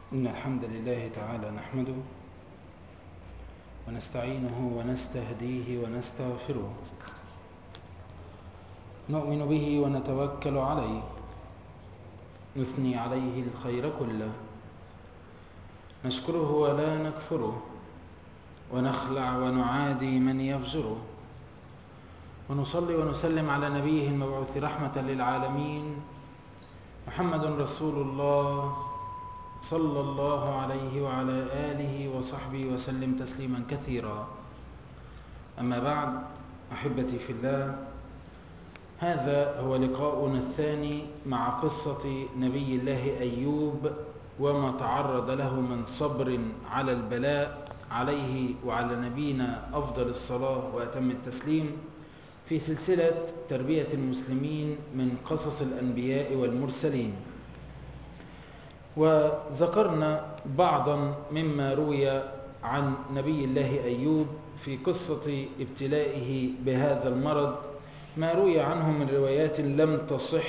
إن الحمد لله تعالى نحمده ونستعينه ونستهديه ونستغفره نؤمن به ونتوكل عليه نثني عليه الخير كله نشكره ولا نكفره ونخلع ونعادي من يفجره ونصلي ونسلم على نبيه المبعوث رحمة للعالمين محمد رسول الله صلى الله عليه وعلى آله وصحبه وسلم تسليما كثيرا أما بعد أحبتي في الله هذا هو لقاؤنا الثاني مع قصة نبي الله أيوب وما تعرض له من صبر على البلاء عليه وعلى نبينا أفضل الصلاة وأتم التسليم في سلسلة تربية المسلمين من قصص الأنبياء والمرسلين وذكرنا بعضا مما روي عن نبي الله أيوب في قصة ابتلائه بهذا المرض ما روي عنه من روايات لم تصح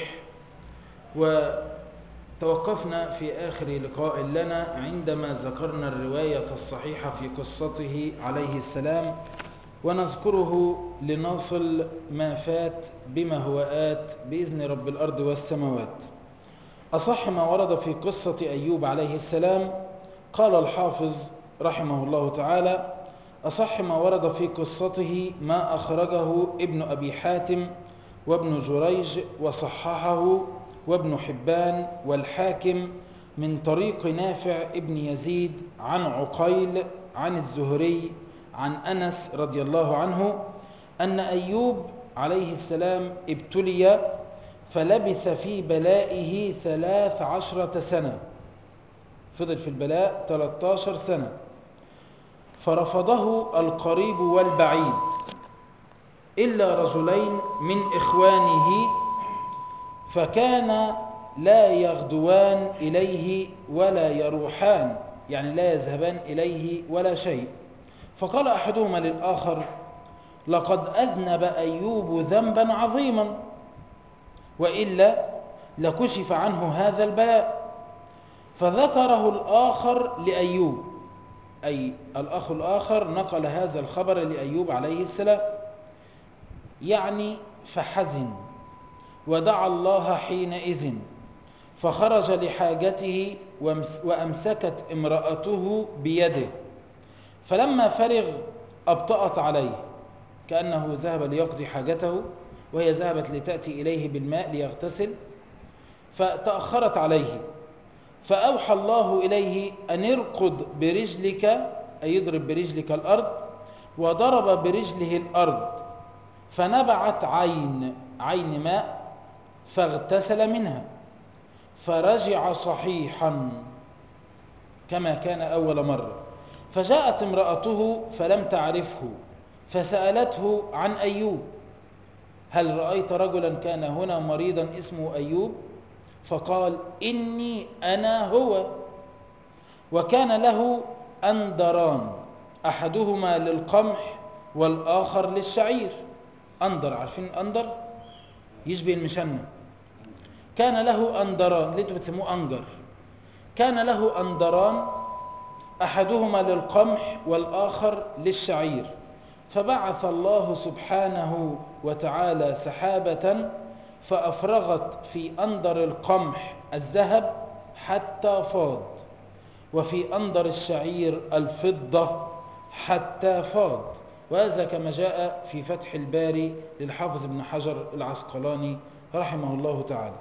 وتوقفنا في آخر لقاء لنا عندما ذكرنا الرواية الصحيحة في قصته عليه السلام ونذكره لنصل ما فات بما هو آت بإذن رب الأرض والسماوات أصح ما ورد في قصة أيوب عليه السلام قال الحافظ رحمه الله تعالى أصح ما ورد في قصته ما أخرجه ابن أبي حاتم وابن جريج وصححه وابن حبان والحاكم من طريق نافع ابن يزيد عن عقيل عن الزهري عن أنس رضي الله عنه أن أيوب عليه السلام ابتلي فلبث في بلائه ثلاث عشرة سنة فضل في البلاء 13 سنة فرفضه القريب والبعيد إلا رجلين من إخوانه فكان لا يغدوان إليه ولا يروحان يعني لا يذهبان إليه ولا شيء فقال أحدهما للآخر لقد أذنب أيوب ذنبا عظيما وإلا لكشف عنه هذا البلاء فذكره الآخر لأيوب أي الأخ الآخر نقل هذا الخبر لأيوب عليه السلام يعني فحزن ودعا الله حينئذ فخرج لحاجته وأمسكت امرأته بيده فلما فرغ أبطأت عليه كأنه ذهب ليقضي حاجته وهي ذهبت لتأتي إليه بالماء ليغتسل فتأخرت عليه فأوحى الله إليه أن ارقد برجلك أي يضرب برجلك الأرض وضرب برجله الأرض فنبعت عين عين ماء فاغتسل منها فرجع صحيحا كما كان أول مرة فجاءت امرأته فلم تعرفه فسألته عن أيوب هل رأيت رجلا كان هنا مريضا اسمه أيوب فقال إني أنا هو وكان له أندران أحدهما للقمح والآخر للشعير أندر عارفين الأندر يشبه المشنة كان له أندران اللي انتوا بتسموه أنجر كان له أندران أحدهما للقمح والآخر للشعير فبعث الله سبحانه وتعالى سحابة فأفرغت في أندر القمح الذهب حتى فاض وفي أندر الشعير الفضة حتى فاض وهذا كما جاء في فتح الباري للحافظ ابن حجر العسقلاني رحمه الله تعالى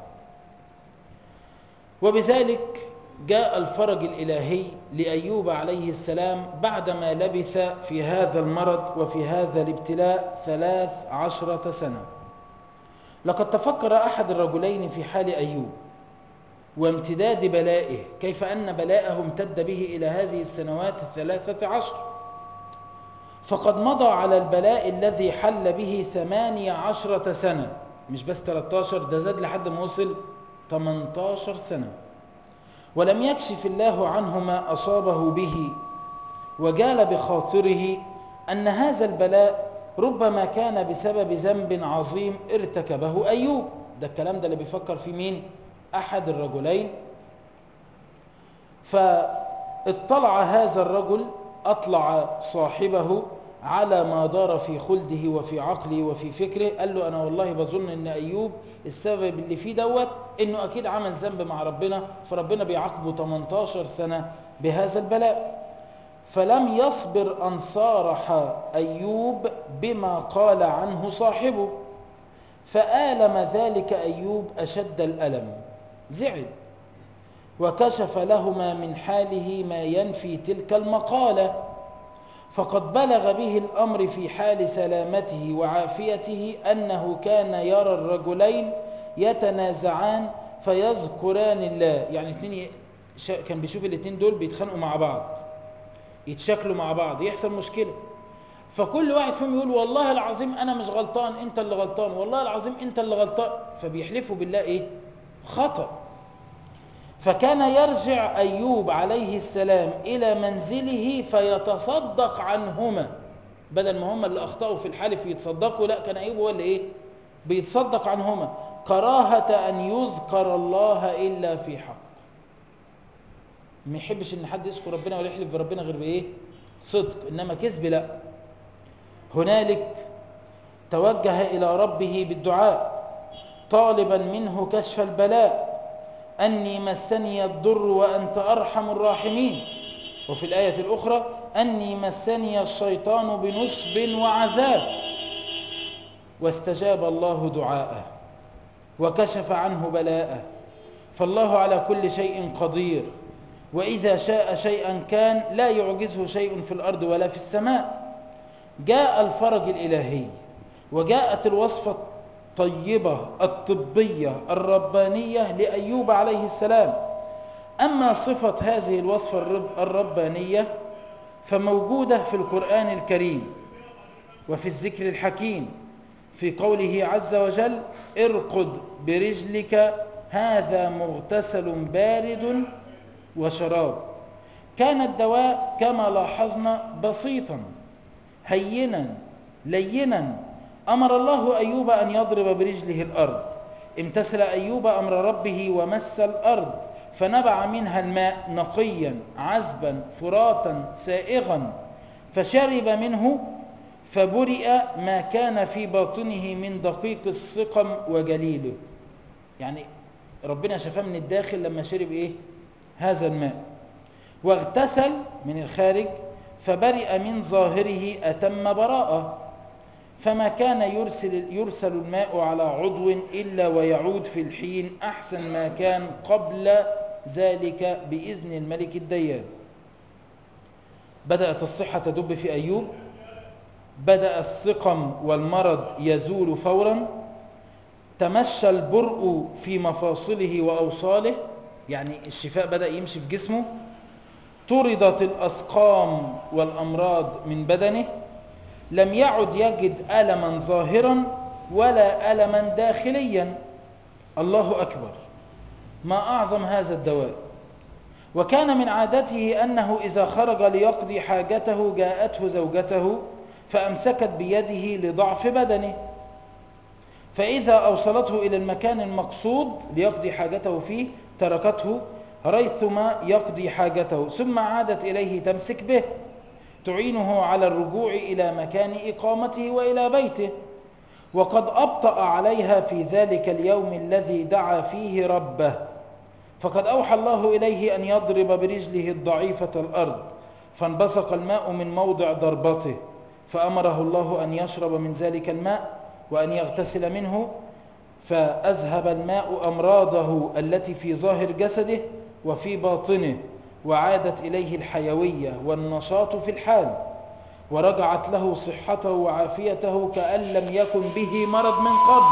وبذلك جاء الفرج الإلهي لأيوب عليه السلام بعدما لبث في هذا المرض وفي هذا الابتلاء ثلاث عشرة سنة لقد تفكر أحد الرجلين في حال أيوب وامتداد بلائه كيف أن بلاءه امتد به إلى هذه السنوات الثلاثة عشر فقد مضى على البلاء الذي حل به ثمانية عشرة سنة مش بس 13 ده زاد لحد ما وصل 18 سنة ولم يكشف الله عنه ما أصابه به وجال بخاطره أن هذا البلاء ربما كان بسبب ذنب عظيم ارتكبه أيوب ده الكلام ده اللي بيفكر فيه مين أحد الرجلين فاطلع هذا الرجل أطلع صاحبه على ما دار في خلده وفي عقله وفي فكره قال له أنا والله بظن أن أيوب السبب اللي فيه دوت أنه أكيد عمل ذنب مع ربنا فربنا بيعاقبه 18 سنة بهذا البلاء فلم يصبر أن صارح أيوب بما قال عنه صاحبه فآلم ذلك أيوب أشد الألم زعل وكشف لهما من حاله ما ينفي تلك المقالة فقد بلغ به الأمر في حال سلامته وعافيته أنه كان يرى الرجلين يتنازعان فيذكران الله يعني اتنين كان بيشوف الاتنين دول بيتخانقوا مع بعض يتشكلوا مع بعض يحصل مشكلة فكل واحد فيهم يقول والله العظيم أنا مش غلطان أنت اللي غلطان والله العظيم أنت اللي غلطان فبيحلفوا بالله إيه خطأ فكان يرجع أيوب عليه السلام إلى منزله فيتصدق عنهما بدل ما هم اللي أخطأوا في الحلف يتصدقوا لا كان أيوب هو اللي إيه بيتصدق عنهما كراهة أن يذكر الله إلا في حق ما يحبش ان حد يذكر ربنا ولا يحلف بربنا غير بايه صدق انما كذب لا هنالك توجه الى ربه بالدعاء طالبا منه كشف البلاء اني مسني الضر وانت ارحم الراحمين وفي الايه الاخرى اني مسني الشيطان بنصب وعذاب واستجاب الله دعاءه وكشف عنه بلاءه فالله على كل شيء قدير وإذا شاء شيئا كان لا يعجزه شيء في الأرض ولا في السماء جاء الفرج الإلهي وجاءت الوصفة الطيبة الطبية الربانية لأيوب عليه السلام أما صفة هذه الوصفة الربانية فموجودة في القرآن الكريم وفي الذكر الحكيم في قوله عز وجل ارقد برجلك هذا مغتسل بارد وشراب كان الدواء كما لاحظنا بسيطا هينا لينا أمر الله أيوب أن يضرب برجله الأرض امتثل أيوب أمر ربه ومس الأرض فنبع منها الماء نقيا عذبا فراتا سائغا فشرب منه فبرئ ما كان في باطنه من دقيق السقم وجليله يعني ربنا شفاه من الداخل لما شرب ايه هذا الماء واغتسل من الخارج فبرئ من ظاهره أتم براءة فما كان يرسل, يرسل الماء على عضو إلا ويعود في الحين أحسن ما كان قبل ذلك بإذن الملك الديان بدأت الصحة تدب في أيوب بدأ السقم والمرض يزول فورا تمشى البرء في مفاصله وأوصاله يعني الشفاء بدأ يمشي في جسمه طردت الأسقام والأمراض من بدنه لم يعد يجد ألما ظاهرا ولا ألما داخليا الله أكبر ما أعظم هذا الدواء وكان من عادته أنه إذا خرج ليقضي حاجته جاءته زوجته فأمسكت بيده لضعف بدنه فإذا أوصلته إلى المكان المقصود ليقضي حاجته فيه تركته ريثما يقضي حاجته ثم عادت إليه تمسك به تعينه على الرجوع إلى مكان إقامته وإلى بيته وقد أبطأ عليها في ذلك اليوم الذي دعا فيه ربه فقد أوحى الله إليه أن يضرب برجله الضعيفة الأرض فانبسق الماء من موضع ضربته فأمره الله أن يشرب من ذلك الماء وأن يغتسل منه فأذهب الماء أمراضه التي في ظاهر جسده وفي باطنه وعادت إليه الحيوية والنشاط في الحال ورجعت له صحته وعافيته كأن لم يكن به مرض من قبل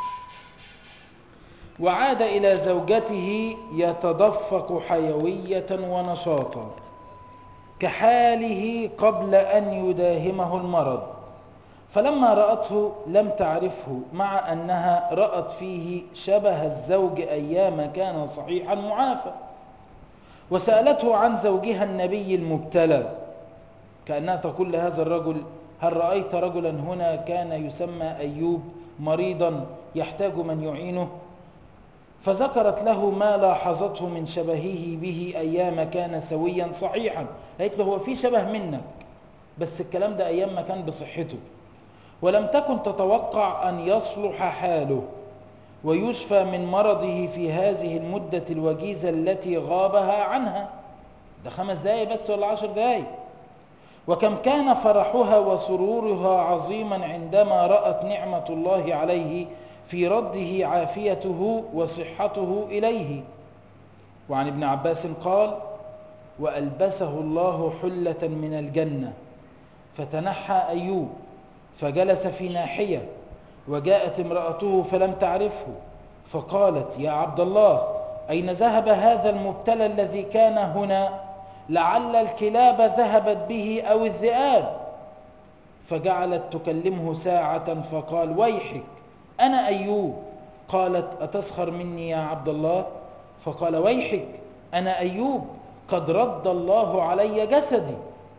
وعاد إلى زوجته يتدفق حيوية ونشاطا كحاله قبل أن يداهمه المرض فلما رأته لم تعرفه مع أنها رأت فيه شبه الزوج أيام كان صحيحا معافى وسألته عن زوجها النبي المبتلى كأنها تقول لهذا الرجل هل رأيت رجلا هنا كان يسمى أيوب مريضا يحتاج من يعينه فذكرت له ما لاحظته من شبهه به أيام كان سويا صحيحا قالت له هو في شبه منك بس الكلام ده أيام ما كان بصحته ولم تكن تتوقع أن يصلح حاله ويشفى من مرضه في هذه المدة الوجيزة التي غابها عنها ده خمس دقايق بس ولا عشر دقايق وكم كان فرحها وسرورها عظيما عندما رأت نعمة الله عليه في رده عافيته وصحته إليه وعن ابن عباس قال وألبسه الله حلة من الجنة فتنحى أيوب فجلس في ناحية وجاءت امرأته فلم تعرفه فقالت يا عبد الله أين ذهب هذا المبتلى الذي كان هنا لعل الكلاب ذهبت به أو الذئاب فجعلت تكلمه ساعة فقال ويحك أنا أيوب قالت أتسخر مني يا عبد الله فقال ويحك أنا أيوب قد رد الله علي جسدي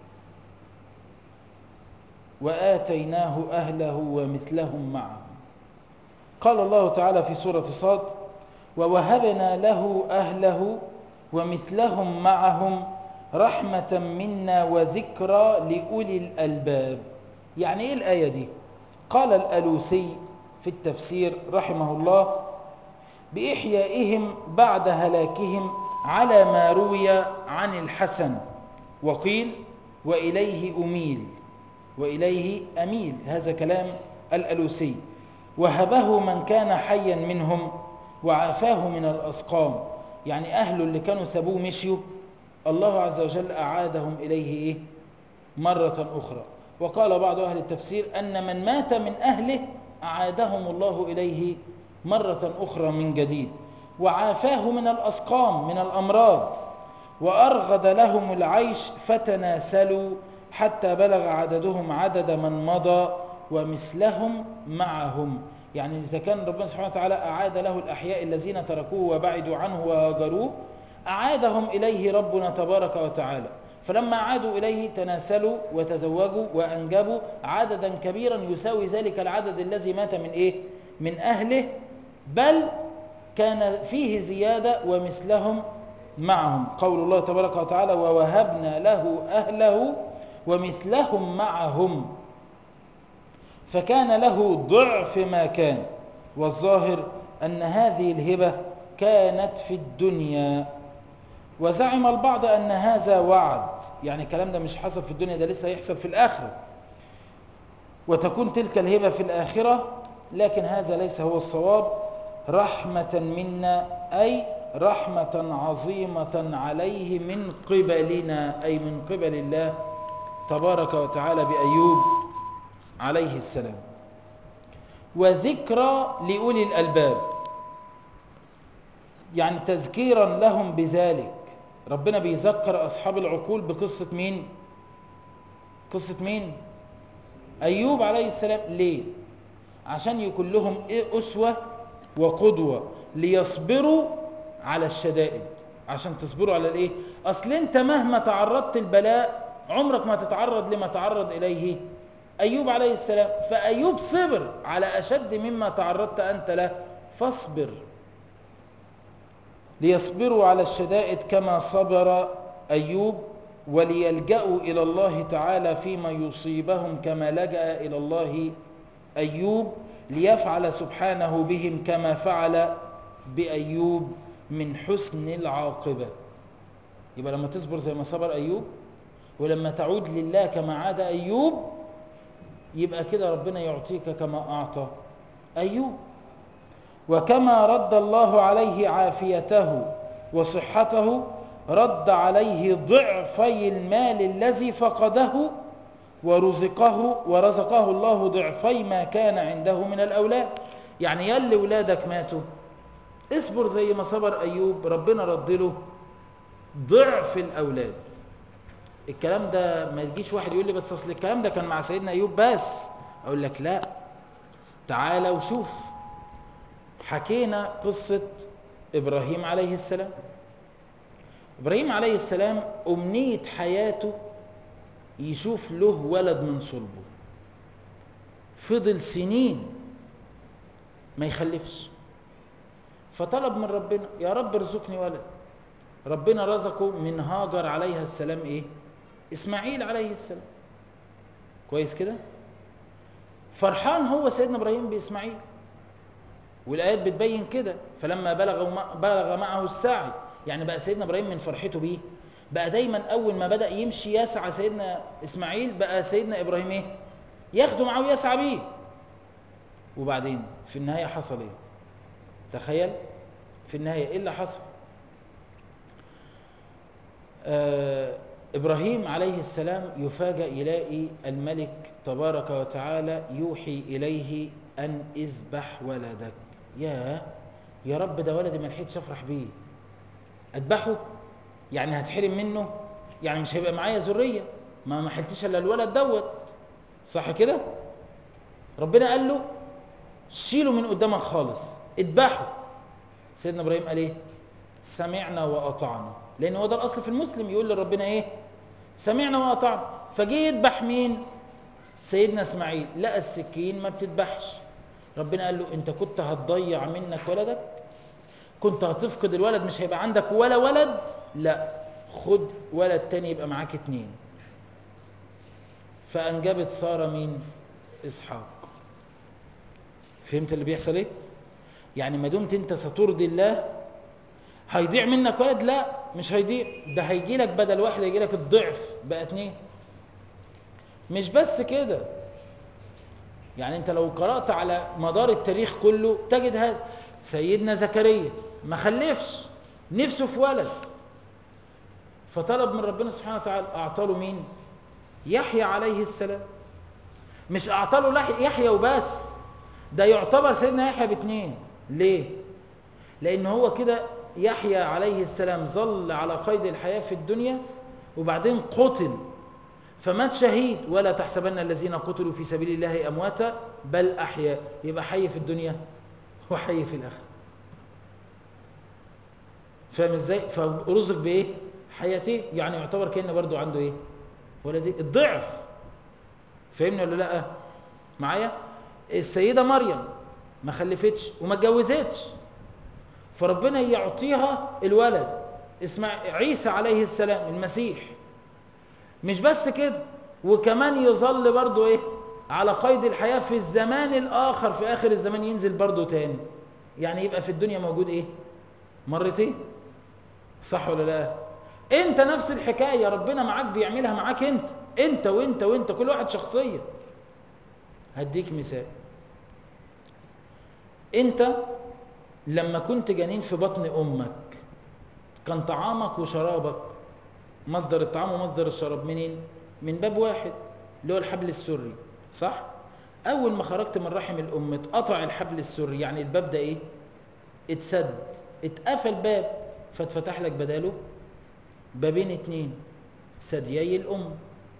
وآتيناه أهله ومثلهم معه قال الله تعالى في سورة صاد ووهبنا له أهله ومثلهم معهم رحمة منا وذكرى لأولي الألباب يعني إيه الآية دي قال الألوسي في التفسير رحمه الله بإحيائهم بعد هلاكهم على ما روي عن الحسن وقيل وإليه أميل وإليه أميل هذا كلام الألوسي وهبه من كان حيا منهم وعافاه من الأسقام يعني أهله اللي كانوا سابوه مشيوا الله عز وجل أعادهم إليه إيه؟ مرة أخرى وقال بعض أهل التفسير أن من مات من أهله أعادهم الله إليه مرة أخرى من جديد وعافاه من الأسقام من الأمراض وأرغد لهم العيش فتناسلوا حتى بلغ عددهم عدد من مضى ومثلهم معهم يعني إذا كان ربنا سبحانه وتعالى أعاد له الأحياء الذين تركوه وبعدوا عنه وهاجروه أعادهم إليه ربنا تبارك وتعالى فلما عادوا إليه تناسلوا وتزوجوا وأنجبوا عددا كبيرا يساوي ذلك العدد الذي مات من إيه؟ من أهله بل كان فيه زيادة ومثلهم معهم قول الله تبارك وتعالى ووهبنا له أهله ومثلهم معهم فكان له ضعف ما كان والظاهر أن هذه الهبة كانت في الدنيا وزعم البعض أن هذا وعد يعني الكلام ده مش حصل في الدنيا ده لسه هيحصل في الآخرة وتكون تلك الهبة في الآخرة لكن هذا ليس هو الصواب رحمة منا أي رحمة عظيمة عليه من قبلنا أي من قبل الله تبارك وتعالى بأيوب عليه السلام وذكرى لأولي الألباب يعني تذكيرا لهم بذلك ربنا بيذكر أصحاب العقول بقصة مين قصة مين أيوب عليه السلام ليه عشان يكون لهم إيه أسوة وقدوة ليصبروا على الشدائد عشان تصبروا على الايه اصل انت مهما تعرضت البلاء عمرك ما تتعرض لما تعرض اليه ايوب عليه السلام فايوب صبر على اشد مما تعرضت انت له فاصبر ليصبروا على الشدائد كما صبر ايوب وليلجأوا الى الله تعالى فيما يصيبهم كما لجأ الى الله ايوب ليفعل سبحانه بهم كما فعل بايوب من حسن العاقبه يبقى لما تصبر زي ما صبر ايوب ولما تعود لله كما عاد ايوب يبقى كده ربنا يعطيك كما اعطى ايوب وكما رد الله عليه عافيته وصحته رد عليه ضعفي المال الذي فقده ورزقه ورزقه الله ضعفي ما كان عنده من الأولاد يعني يلي ولادك ماتوا اصبر زي ما صبر أيوب ربنا رد له ضعف الأولاد الكلام ده ما يجيش واحد يقول لي بس أصل الكلام ده كان مع سيدنا أيوب بس أقول لك لا تعالى وشوف حكينا قصة إبراهيم عليه السلام إبراهيم عليه السلام أمنية حياته يشوف له ولد من صلبه فضل سنين ما يخلفش فطلب من ربنا يا رب ارزقني ولد ربنا رزقه من هاجر عليها السلام ايه اسماعيل عليه السلام كويس كده فرحان هو سيدنا ابراهيم باسماعيل والايات بتبين كده فلما بلغ بلغ معه السعي يعني بقى سيدنا ابراهيم من فرحته بيه بقى دايما اول ما بدا يمشي يسعى سيدنا اسماعيل بقى سيدنا ابراهيم ايه ياخده معه ويسعى بيه وبعدين في النهايه حصل ايه تخيل في النهايه ايه اللي حصل آه ابراهيم عليه السلام يفاجأ يلاقي الملك تبارك وتعالى يوحي اليه ان اذبح ولدك يا يا رب ده ولدي ما لحقتش افرح بيه اذبحه يعني هتحرم منه يعني مش هيبقى معايا ذريه ما ما حلتش الا الولد دوت صح كده ربنا قال له شيله من قدامك خالص اذبحه سيدنا ابراهيم قال ايه سمعنا واطعنا لان هو ده الاصل في المسلم يقول لربنا ايه سمعنا واطعنا فجه يذبح مين سيدنا اسماعيل لقى السكين ما بتذبحش ربنا قال له انت كنت هتضيع منك ولدك كنت هتفقد الولد مش هيبقى عندك ولا ولد لا خد ولد تاني يبقى معاك اتنين فانجبت ساره مين اسحاق فهمت اللي بيحصل ايه يعني ما دمت انت سترضي الله هيضيع منك ولد لا مش هيضيع ده هيجي لك بدل واحد هيجي لك الضعف بقى اتنين مش بس كده يعني انت لو قرأت على مدار التاريخ كله تجد هذا سيدنا زكريا ما خلفش نفسه في ولد فطلب من ربنا سبحانه وتعالى اعطاله مين يحيى عليه السلام مش اعطاله يحيى وبس ده يعتبر سيدنا يحيى باثنين ليه لان هو كده يحيى عليه السلام ظل على قيد الحياة في الدنيا وبعدين قتل فمات شهيد ولا تحسبن الذين قتلوا في سبيل الله امواتا بل احياء يبقى حي في الدنيا وحي في الاخره فاهم ازاي فرزق بايه حياتين يعني يعتبر كان برضو عنده ايه ولدي الضعف فاهمني ولا لا معايا السيده مريم ما خلفتش وما اتجوزتش فربنا يعطيها الولد اسمع عيسى عليه السلام المسيح مش بس كده وكمان يظل برضو ايه على قيد الحياة في الزمان الآخر في آخر الزمان ينزل برضو تاني يعني يبقى في الدنيا موجود ايه مرتين صح ولا لا انت نفس الحكاية ربنا معاك بيعملها معاك انت انت وانت وانت كل واحد شخصية هديك مثال انت لما كنت جنين في بطن امك كان طعامك وشرابك مصدر الطعام ومصدر الشراب منين من باب واحد اللي هو الحبل السري صح اول ما خرجت من رحم الام اتقطع الحبل السري يعني الباب ده ايه اتسد اتقفل باب فاتفتح لك بداله بابين اتنين ثديي الام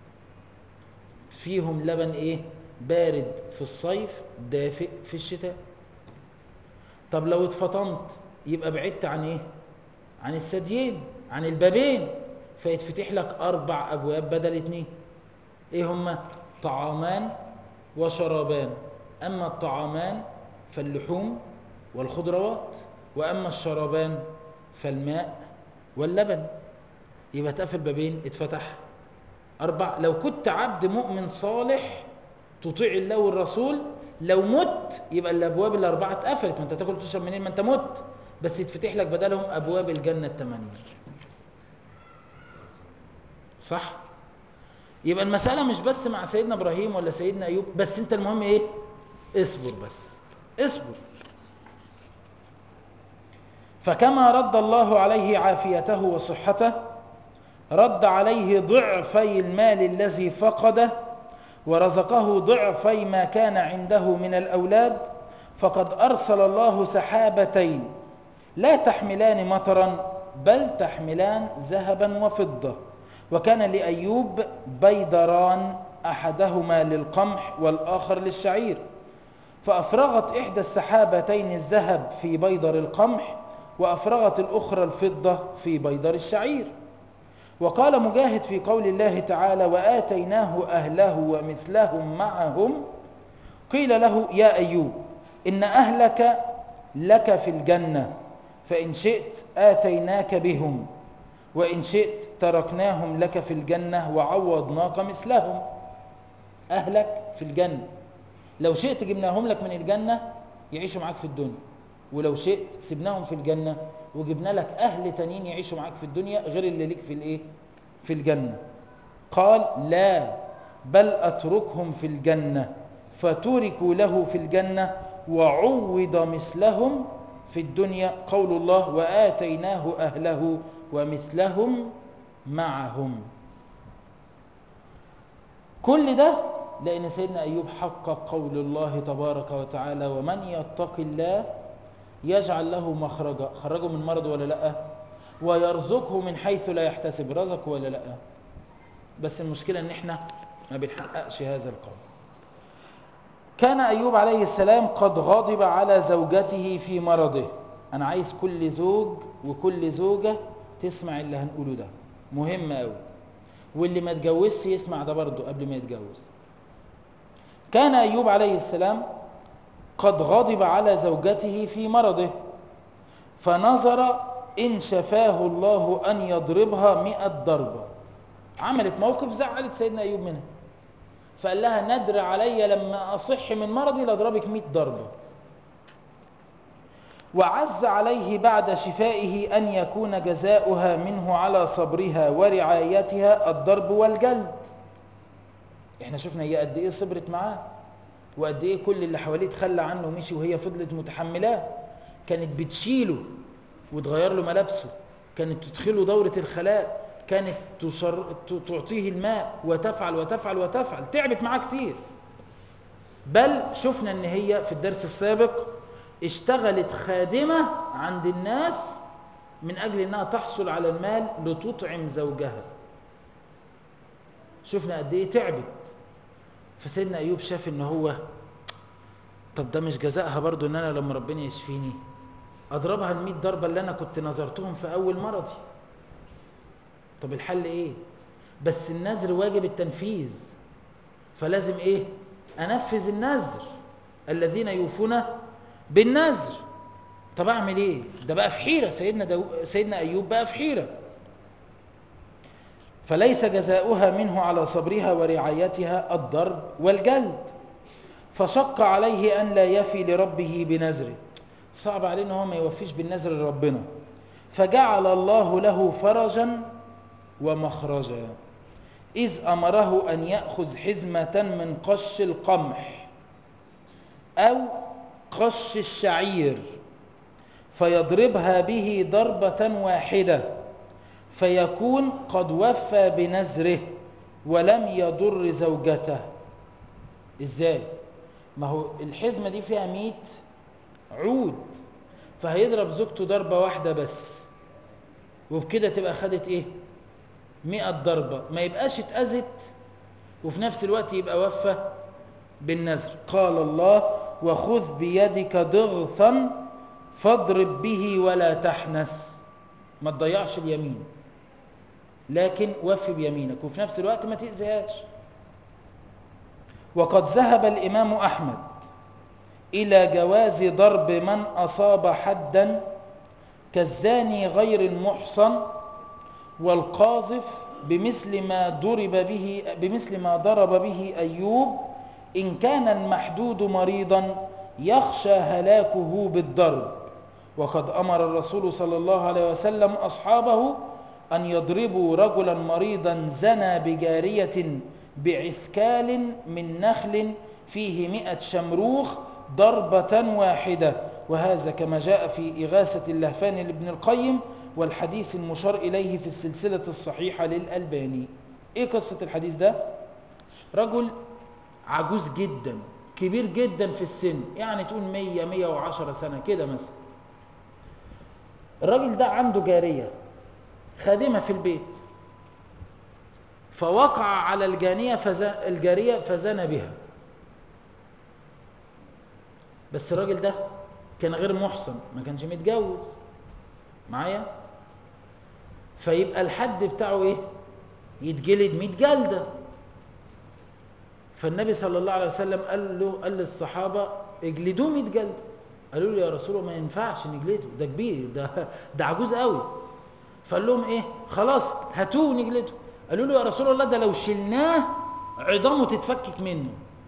فيهم لبن ايه بارد في الصيف دافئ في الشتاء طب لو اتفطمت يبقى بعدت عن ايه عن الثديين عن البابين فيتفتح لك اربع ابواب بدل اتنين ايه هما طعامان وشرابان اما الطعامان فاللحوم والخضروات واما الشرابان فالماء واللبن يبقى تقفل بابين اتفتح اربع لو كنت عبد مؤمن صالح تطيع الله والرسول لو مت يبقى الابواب الاربعه اتقفلت ما انت تاكل وتشرب منين ما انت مت بس يتفتح لك بدلهم ابواب الجنه الثمانيه صح يبقى المساله مش بس مع سيدنا ابراهيم ولا سيدنا ايوب بس انت المهم ايه اصبر بس اصبر فكما رد الله عليه عافيته وصحته رد عليه ضعفي المال الذي فقده ورزقه ضعفي ما كان عنده من الأولاد فقد أرسل الله سحابتين لا تحملان مطرا بل تحملان ذهبا وفضة وكان لأيوب بيدران أحدهما للقمح والآخر للشعير فأفرغت إحدى السحابتين الذهب في بيدر القمح وأفرغت الأخرى الفضة في بيدر الشعير وقال مجاهد في قول الله تعالى وآتيناه أهله ومثلهم معهم قيل له يا أيوب إن أهلك لك في الجنة فإن شئت آتيناك بهم وإن شئت تركناهم لك في الجنة وعوضناك مثلهم أهلك في الجنة لو شئت جبناهم لك من الجنة يعيشوا معاك في الدنيا ولو شئت سبناهم في الجنة وجبنا لك أهل تانيين يعيشوا معاك في الدنيا غير اللي ليك في الإيه؟ في الجنة قال لا بل أتركهم في الجنة فتركوا له في الجنة وعوض مثلهم في الدنيا قول الله وآتيناه أهله ومثلهم معهم كل ده لأن سيدنا أيوب حقق قول الله تبارك وتعالى ومن يتق الله يجعل له مخرجا خرجه من مرض ولا لا ويرزقه من حيث لا يحتسب رزقه ولا لا بس المشكلة ان احنا ما بنحققش هذا القول كان أيوب عليه السلام قد غضب على زوجته في مرضه أنا عايز كل زوج وكل زوجة تسمع اللي هنقوله ده مهم قوي واللي ما اتجوزش يسمع ده برضه قبل ما يتجوز كان أيوب عليه السلام قد غضب على زوجته في مرضه فنظر إن شفاه الله أن يضربها مئة ضربة عملت موقف زعلت سيدنا أيوب منها فقال لها ندر علي لما أصح من مرضي لأضربك مئة ضربة وعز عليه بعد شفائه أن يكون جزاؤها منه على صبرها ورعايتها الضرب والجلد احنا شفنا هي قد ايه صبرت معاه وقد ايه كل اللي حواليه تخلى عنه ومشي وهي فضلت متحملاه كانت بتشيله وتغير له ملابسه كانت تدخله دورة الخلاء كانت تشر... تعطيه الماء وتفعل وتفعل وتفعل تعبت معاه كتير بل شفنا ان هي في الدرس السابق اشتغلت خادمة عند الناس من أجل أنها تحصل على المال لتطعم زوجها شفنا قد ايه تعبت فسيدنا أيوب شاف ان هو طب ده مش جزائها برضو ان انا لما ربنا يشفيني اضربها المئة ضربة اللي انا كنت نظرتهم في اول مرضي طب الحل ايه بس النذر واجب التنفيذ فلازم ايه انفذ النذر الذين يوفون بالنذر طب اعمل ايه ده بقى في حيره سيدنا دو... سيدنا ايوب بقى في حيره فليس جزاؤها منه على صبرها ورعايتها الضرب والجلد فشق عليه ان لا يفي لربه بنذره صعب عليه ان هو ما يوفيش بالنذر لربنا فجعل الله له فرجا ومخرجا اذ امره ان ياخذ حزمه من قش القمح او قش الشعير فيضربها به ضربة واحدة فيكون قد وفى بنذره ولم يضر زوجته ازاي ما هو الحزمة دي فيها ميت عود فهيضرب زوجته ضربة واحدة بس وبكده تبقى خدت ايه مئة ضربة ما يبقاش اتأذت وفي نفس الوقت يبقى وفى بالنذر قال الله وخذ بيدك ضغثا فاضرب به ولا تحنس ما تضيعش اليمين لكن وفي بيمينك وفي نفس الوقت ما تأذيهاش وقد ذهب الإمام أحمد إلى جواز ضرب من أصاب حدا كالزاني غير المحصن والقاذف بمثل ما ضرب به بمثل ما ضرب به أيوب إن كان المحدود مريضا يخشى هلاكه بالضرب وقد أمر الرسول صلى الله عليه وسلم أصحابه أن يضربوا رجلا مريضا زنى بجارية بعثكال من نخل فيه مئة شمروخ ضربة واحدة وهذا كما جاء في إغاثة اللهفان لابن القيم والحديث المشار إليه في السلسلة الصحيحة للألباني إيه قصة الحديث ده؟ رجل عجوز جدا كبير جدا في السن يعني تقول 100 110 سنة كده مثلا الراجل ده عنده جارية خادمة في البيت فوقع على الجانية فز... الجارية فزنى بها بس الراجل ده كان غير محصن ما كانش متجوز معايا فيبقى الحد بتاعه ايه يتجلد 100 جلده فالنبي صلى الله عليه وسلم قال له قال للصحابه اجلدوه 100 جلده قالوا له يا رسول الله ما ينفعش نجلده ده كبير ده ده عجوز قوي فقال لهم ايه خلاص هاتوه ونجلده قالوا له يا رسول الله ده لو شلناه عظامه تتفكك منه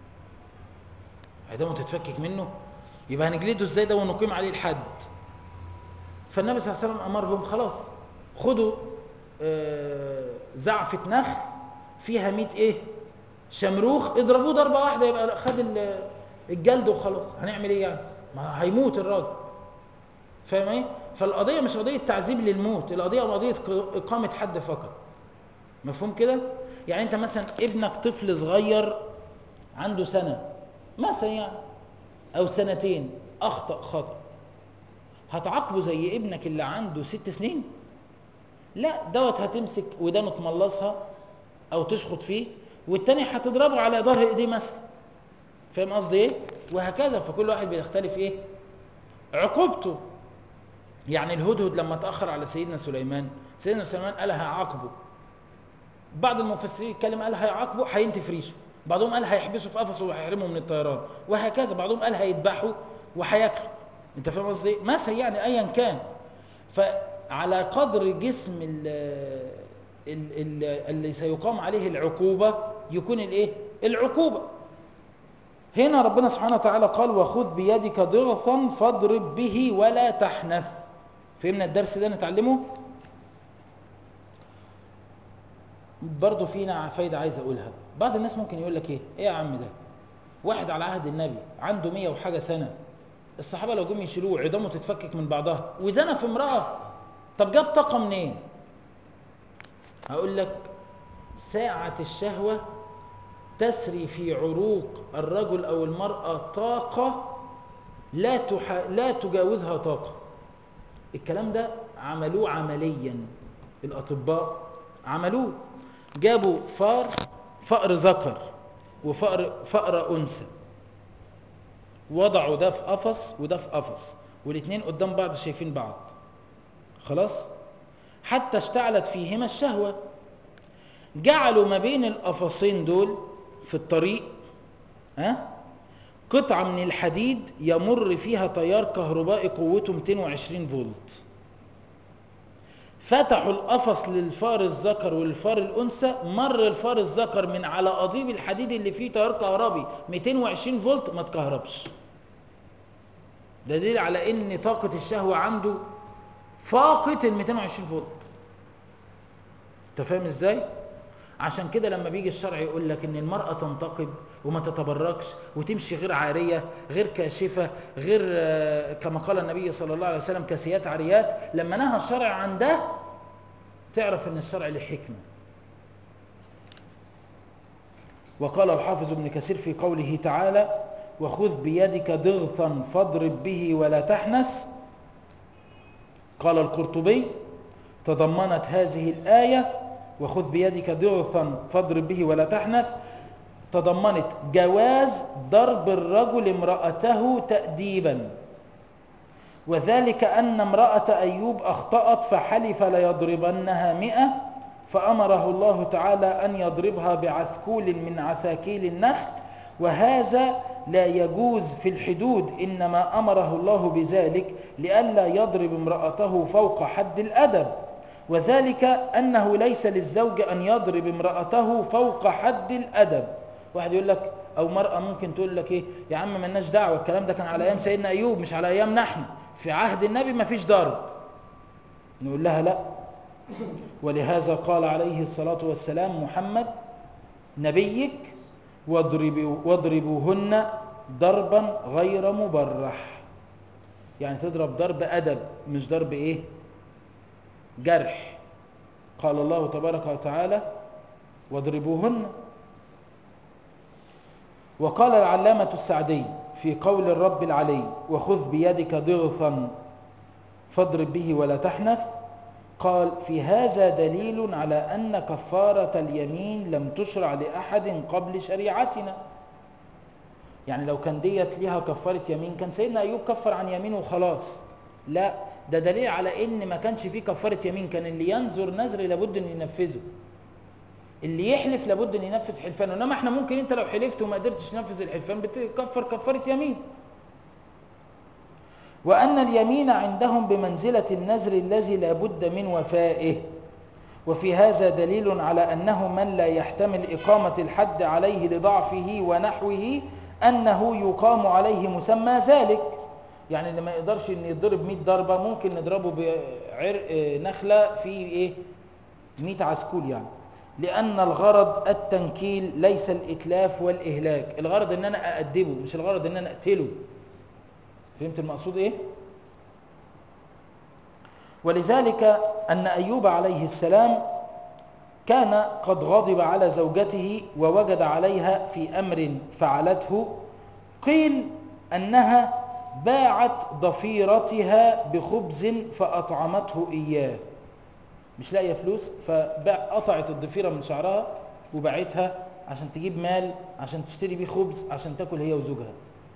عظامه تتفكك منه يبقى هنجلده ازاي ده ونقيم عليه الحد فالنبي صلى الله عليه وسلم امرهم خلاص خدوا آه، زعفة نخل فيها 100 ايه شمروخ اضربوه ضربة واحدة يبقى خد ال- الجلد وخلاص هنعمل ايه يعني ما هيموت الراجل فاهم ايه فالقضية مش قضية تعذيب للموت القضية قضية ق- إقامة حد فقط مفهوم كده يعني انت مثلا ابنك طفل صغير عنده سنة مثلا يعني او سنتين اخطأ خطأ هتعاقبه زي ابنك اللي عنده ست سنين لا دوت هتمسك ودانه تملصها او تشخط فيه والتاني هتضربه على ظهر ايديه مثلا فاهم قصدي ايه وهكذا فكل واحد بيختلف ايه عقوبته يعني الهدهد لما تاخر على سيدنا سليمان سيدنا سليمان قال هيعاقبه بعض المفسرين يتكلم قال هيعاقبه هينتف ريشه بعضهم قال هيحبسه في قفصه وهيحرمه من الطيران وهكذا بعضهم قال هيذبحه وهياكله انت فاهم قصدي ايه مثلا يعني ايا كان فعلى قدر جسم ال ال ال اللي سيقام عليه العقوبة يكون الايه العقوبة هنا ربنا سبحانه وتعالى قال وخذ بيدك ضغثا فاضرب به ولا تحنث فهمنا الدرس ده نتعلمه برضه فينا فايدة عايز اقولها بعض الناس ممكن يقول لك ايه ايه يا عم ده واحد على عهد النبي عنده مية وحاجة سنة الصحابة لو جم يشيلوه عظامه تتفكك من بعضها وزنى في امرأة طب جاب طاقة منين هقول لك ساعة الشهوة تسري في عروق الرجل أو المرأة طاقة لا, تح... لا تجاوزها طاقة الكلام ده عملوه عمليا الأطباء عملوه جابوا فار فأر ذكر وفأر فأر أنثى وضعوا ده في قفص وده في قفص والاثنين قدام بعض شايفين بعض خلاص حتى اشتعلت فيهما الشهوة جعلوا ما بين القفصين دول في الطريق ها قطعة من الحديد يمر فيها تيار كهربائي قوته 220 فولت فتحوا القفص للفار الذكر والفار الانثى مر الفار الذكر من على قضيب الحديد اللي فيه تيار كهربي 220 فولت ما تكهربش ده دليل على ان طاقة الشهوة عنده فاقت ال 220 فولت انت فاهم ازاي عشان كده لما بيجي الشرع يقول لك ان المرأة تنتقب وما تتبركش وتمشي غير عارية غير كاشفة غير آه، كما قال النبي صلى الله عليه وسلم كاسيات عاريات لما نهى الشرع عن ده تعرف ان الشرع له حكمة وقال الحافظ ابن كثير في قوله تعالى وخذ بيدك ضغثا فاضرب به ولا تحنس قال القرطبي تضمنت هذه الآية وخذ بيدك ضغثا فاضرب به ولا تحنث تضمنت جواز ضرب الرجل امرأته تأديبا وذلك أن امرأة أيوب أخطأت فحلف ليضربنها مئة فأمره الله تعالى أن يضربها بعثكول من عثاكيل النخل وهذا لا يجوز في الحدود إنما أمره الله بذلك لئلا يضرب امرأته فوق حد الأدب وذلك أنه ليس للزوج أن يضرب امرأته فوق حد الأدب واحد يقول لك أو مرأة ممكن تقول لك إيه يا عم ملناش دعوة الكلام ده كان على أيام سيدنا أيوب مش على أيامنا احنا في عهد النبي ما فيش ضرب نقول لها لا ولهذا قال عليه الصلاة والسلام محمد نبيك واضربوا واضربوهن ضربا غير مبرح يعني تضرب ضرب أدب مش ضرب إيه جرح قال الله تبارك وتعالى واضربوهن وقال العلامة السعدي في قول الرب العلي وخذ بيدك ضغثا فاضرب به ولا تحنث قال في هذا دليل على أن كفارة اليمين لم تشرع لأحد قبل شريعتنا يعني لو كان ديت ليها كفارة يمين كان سيدنا أيوب كفر عن يمينه وخلاص لا ده دليل على ان ما كانش فيه كفارة يمين كان اللي ينظر نذر لابد ان ينفذه اللي يحلف لابد ان ينفذ حلفانه انما احنا ممكن انت لو حلفت وما قدرتش تنفذ الحلفان بتكفر كفارة يمين وأن اليمين عندهم بمنزلة النذر الذي لا بد من وفائه وفي هذا دليل على أنه من لا يحتمل إقامة الحد عليه لضعفه ونحوه أنه يقام عليه مسمى ذلك يعني اللي ما يقدرش ان يضرب 100 ضربة ممكن نضربه بعرق نخلة في ايه 100 عسكول يعني لأن الغرض التنكيل ليس الإتلاف والإهلاك الغرض ان انا أأدبه مش الغرض ان انا أقتله فهمت المقصود ايه ولذلك أن أيوب عليه السلام كان قد غضب على زوجته ووجد عليها في أمر فعلته قيل أنها باعت ضفيرتها بخبز فأطعمته إياه مش لاقيه فلوس فقطعت الضفيره من شعرها وباعتها عشان تجيب مال عشان تشتري بيه خبز عشان تاكل هي وزوجها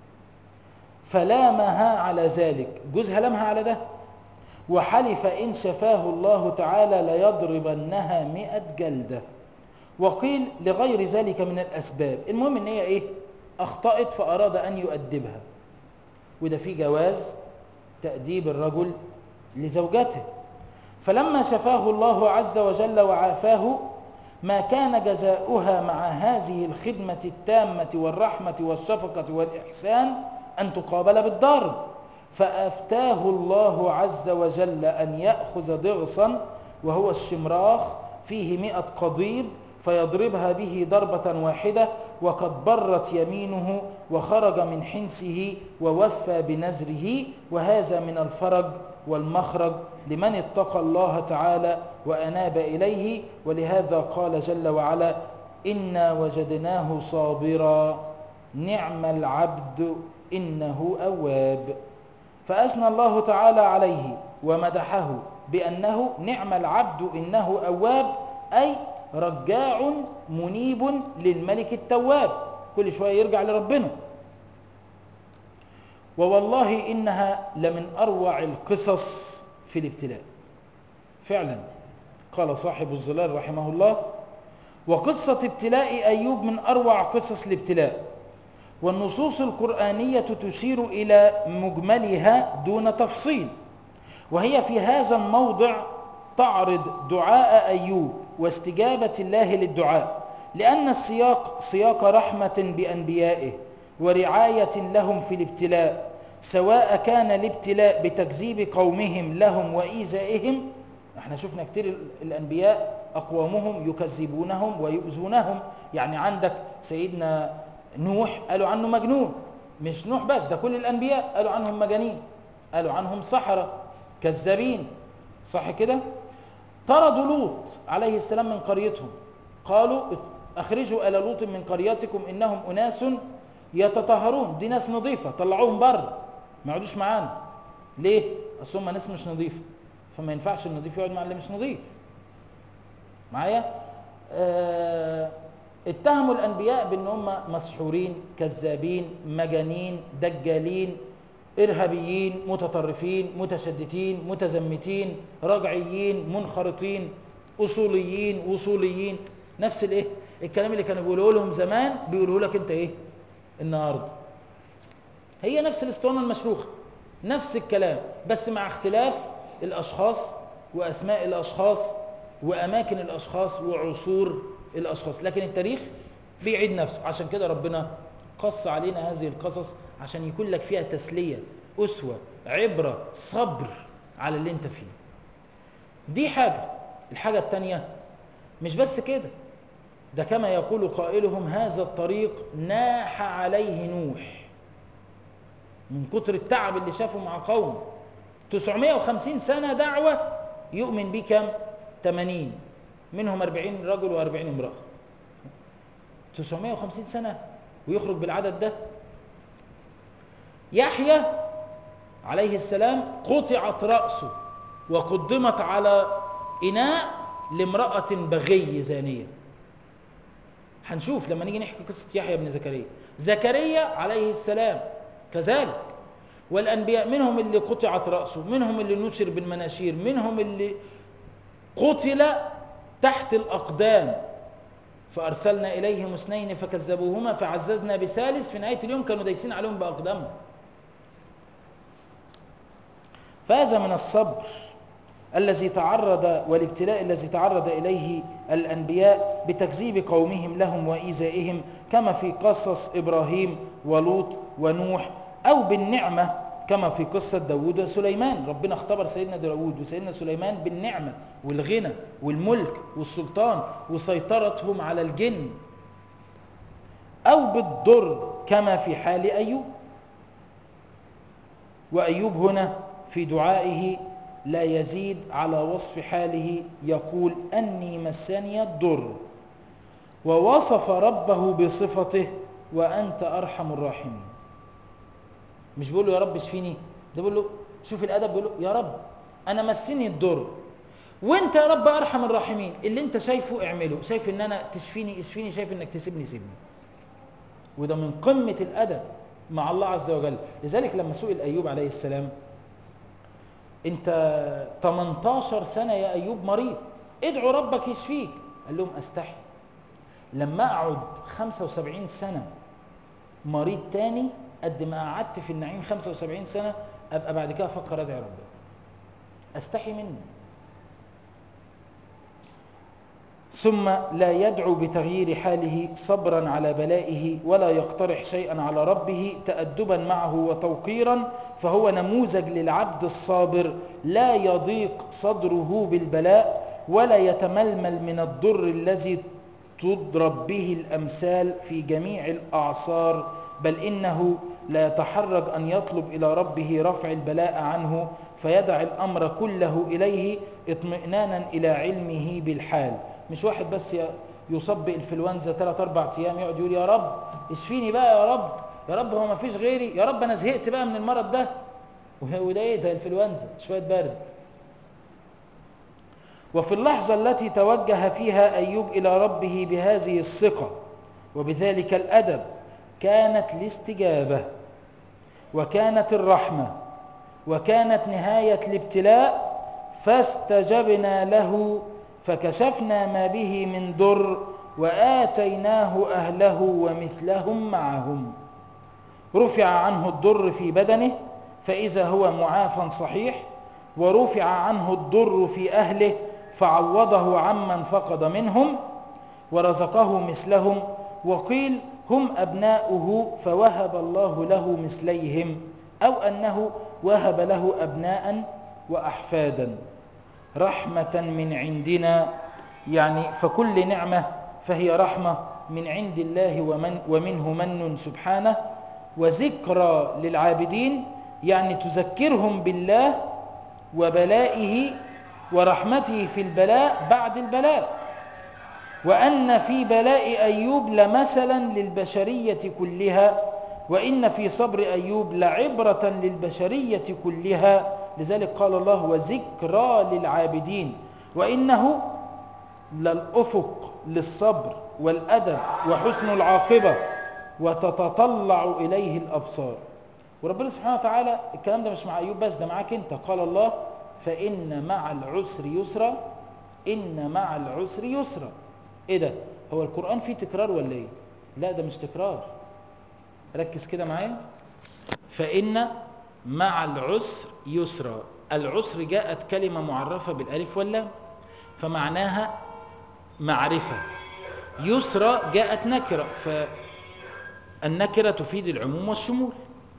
فلامها على ذلك جوزها لامها على ده وحلف إن شفاه الله تعالى ليضربنها مئة جلدة وقيل لغير ذلك من الأسباب المهم إن هي إيه أخطأت فأراد أن يؤدبها وده في جواز تأديب الرجل لزوجته فلما شفاه الله عز وجل وعافاه ما كان جزاؤها مع هذه الخدمة التامة والرحمة والشفقة والإحسان أن تقابل بالضرب فأفتاه الله عز وجل أن يأخذ ضغصا وهو الشمراخ فيه مئة قضيب فيضربها به ضربة واحدة وقد برت يمينه وخرج من حنسه ووفى بنزره وهذا من الفرج والمخرج لمن اتقى الله تعالى وأناب إليه ولهذا قال جل وعلا إنا وجدناه صابرا نعم العبد إنه أواب فأثنى الله تعالى عليه ومدحه بأنه نعم العبد إنه أواب أي رجاع منيب للملك التواب كل شوية يرجع لربنا ووالله إنها لمن أروع القصص في الابتلاء فعلا قال صاحب الظلال رحمه الله وقصة ابتلاء أيوب من أروع قصص الابتلاء والنصوص القرآنية تشير إلى مجملها دون تفصيل وهي في هذا الموضع تعرض دعاء أيوب واستجابة الله للدعاء لأن السياق سياق رحمة بأنبيائه ورعاية لهم في الابتلاء سواء كان الابتلاء بتكذيب قومهم لهم وإيذائهم احنا شفنا كتير الأنبياء أقوامهم يكذبونهم ويؤذونهم يعني عندك سيدنا نوح قالوا عنه مجنون مش نوح بس ده كل الأنبياء قالوا عنهم مجانين قالوا عنهم سحرة كذابين صح كده طردوا لوط عليه السلام من قريتهم قالوا اخرجوا آل لوط من قريتكم إنهم أناس يتطهرون دي ناس نظيفة طلعوهم بره ما يقعدوش معانا ليه؟ اصل هم ناس مش نظيفة فما ينفعش النظيف يقعد مع اللي مش نظيف معايا؟ آه اتهموا الأنبياء بأن هم مسحورين كذابين مجانين دجالين إرهابيين متطرفين متشدتين متزمتين رجعيين منخرطين أصوليين وصوليين نفس الايه الكلام اللي كانوا بيقولوا لهم زمان بيقولوا لك انت ايه النهارده هي نفس الاسطوانه المشروخه نفس الكلام بس مع اختلاف الاشخاص واسماء الاشخاص واماكن الاشخاص وعصور الاشخاص لكن التاريخ بيعيد نفسه عشان كده ربنا قص علينا هذه القصص عشان يكون لك فيها تسليه اسوه عبره صبر على اللي انت فيه دي حاجه الحاجه الثانيه مش بس كده ده كما يقول قائلهم هذا الطريق ناح عليه نوح من كتر التعب اللي شافه مع قوم 950 سنة دعوة يؤمن بيه كم 80 منهم 40 رجل و40 امرأة 950 سنة ويخرج بالعدد ده يحيى عليه السلام قطعت رأسه وقدمت على إناء لامرأة بغي زانية هنشوف لما نيجي نحكي قصة يحيى بن زكريا زكريا عليه السلام كذلك والأنبياء منهم اللي قطعت رأسه منهم اللي نشر بالمناشير منهم اللي قتل تحت الأقدام فأرسلنا إليهم اثنين فكذبوهما فعززنا بثالث في نهاية اليوم كانوا دايسين عليهم بأقدامهم فهذا من الصبر الذي تعرض والابتلاء الذي تعرض إليه الأنبياء بتكذيب قومهم لهم وإيذائهم كما في قصص إبراهيم ولوط ونوح أو بالنعمة كما في قصة داود وسليمان ربنا اختبر سيدنا داود وسيدنا سليمان بالنعمة والغنى والملك والسلطان وسيطرتهم على الجن أو بالضر كما في حال أيوب وأيوب هنا في دعائه لا يزيد على وصف حاله يقول أني مسني الضر ووصف ربه بصفته وأنت أرحم الراحمين مش بيقول له يا رب اشفيني ده بيقول له شوف الأدب بيقول له يا رب أنا مسني الضر وانت يا رب ارحم الراحمين اللي انت شايفه اعمله شايف ان انا تشفيني اشفيني شايف انك تسيبني سيبني وده من قمة الأدب مع الله عز وجل لذلك لما سئل أيوب عليه السلام انت 18 سنة يا أيوب مريض ادعو ربك يشفيك قال لهم أستحي لما أقعد 75 سنة مريض تاني قد ما قعدت في النعيم 75 سنة أبقى بعد كده أفكر أدعي ربنا أستحي منه ثم لا يدعو بتغيير حاله صبرا على بلائه ولا يقترح شيئا على ربه تأدبا معه وتوقيرا فهو نموذج للعبد الصابر لا يضيق صدره بالبلاء ولا يتململ من الضر الذي تضرب به الأمثال في جميع الأعصار بل إنه لا يتحرج أن يطلب إلى ربه رفع البلاء عنه فيدع الأمر كله إليه اطمئنانا إلى علمه بالحال مش واحد بس يصاب بالانفلونزا 3 4 ايام يقعد يقول يا رب اشفيني بقى يا رب يا رب هو ما فيش غيري يا رب انا زهقت بقى من المرض ده وده ايه ده انفلونزا شويه برد وفي اللحظه التي توجه فيها ايوب الى ربه بهذه الثقه وبذلك الادب كانت الاستجابه وكانت الرحمه وكانت نهايه الابتلاء فاستجبنا له فكشفنا ما به من ضر وآتيناه أهله ومثلهم معهم رفع عنه الضر في بدنه فإذا هو معافى صحيح ورفع عنه الضر في أهله فعوضه عمن فقد منهم ورزقه مثلهم وقيل هم أبناؤه فوهب الله له مثليهم أو أنه وهب له أبناء وأحفادا رحمة من عندنا يعني فكل نعمة فهي رحمة من عند الله ومن ومنه من سبحانه وذكرى للعابدين يعني تذكرهم بالله وبلائه ورحمته في البلاء بعد البلاء وأن في بلاء أيوب لمثلا للبشرية كلها وإن في صبر أيوب لعبرة للبشرية كلها لذلك قال الله وذكرى للعابدين وإنه للأفق للصبر والأدب وحسن العاقبة وتتطلع إليه الأبصار وربنا سبحانه وتعالى الكلام ده مش مع أيوب بس ده معاك أنت قال الله فإن مع العسر يسرا إن مع العسر يسرا إيه ده هو القرآن فيه تكرار ولا إيه لا ده مش تكرار ركز كده معايا فإن مع العسر يسرا العسر جاءت كلمة معرفة بالألف واللام فمعناها معرفة يسرى جاءت نكرة فالنكرة تفيد العموم والشمول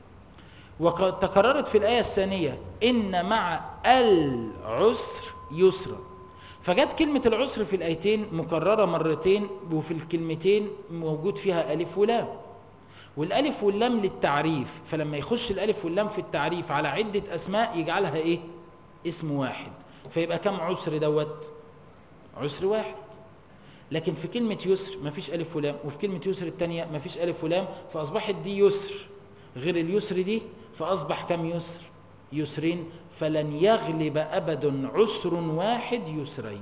وقد تكررت في الآية الثانية إن مع العسر يسرا فجت كلمة العسر في الآيتين مكررة مرتين وفي الكلمتين موجود فيها ألف ولام والألف واللام للتعريف فلما يخش الألف واللام في التعريف على عدة أسماء يجعلها إيه اسم واحد فيبقى كم عسر دوت عسر واحد لكن في كلمة يسر ما فيش ألف ولام وفي كلمة يسر التانية ما فيش ألف ولام فأصبحت دي يسر غير اليسر دي فأصبح كم يسر يسرين فلن يغلب أبدا عسر واحد يسرين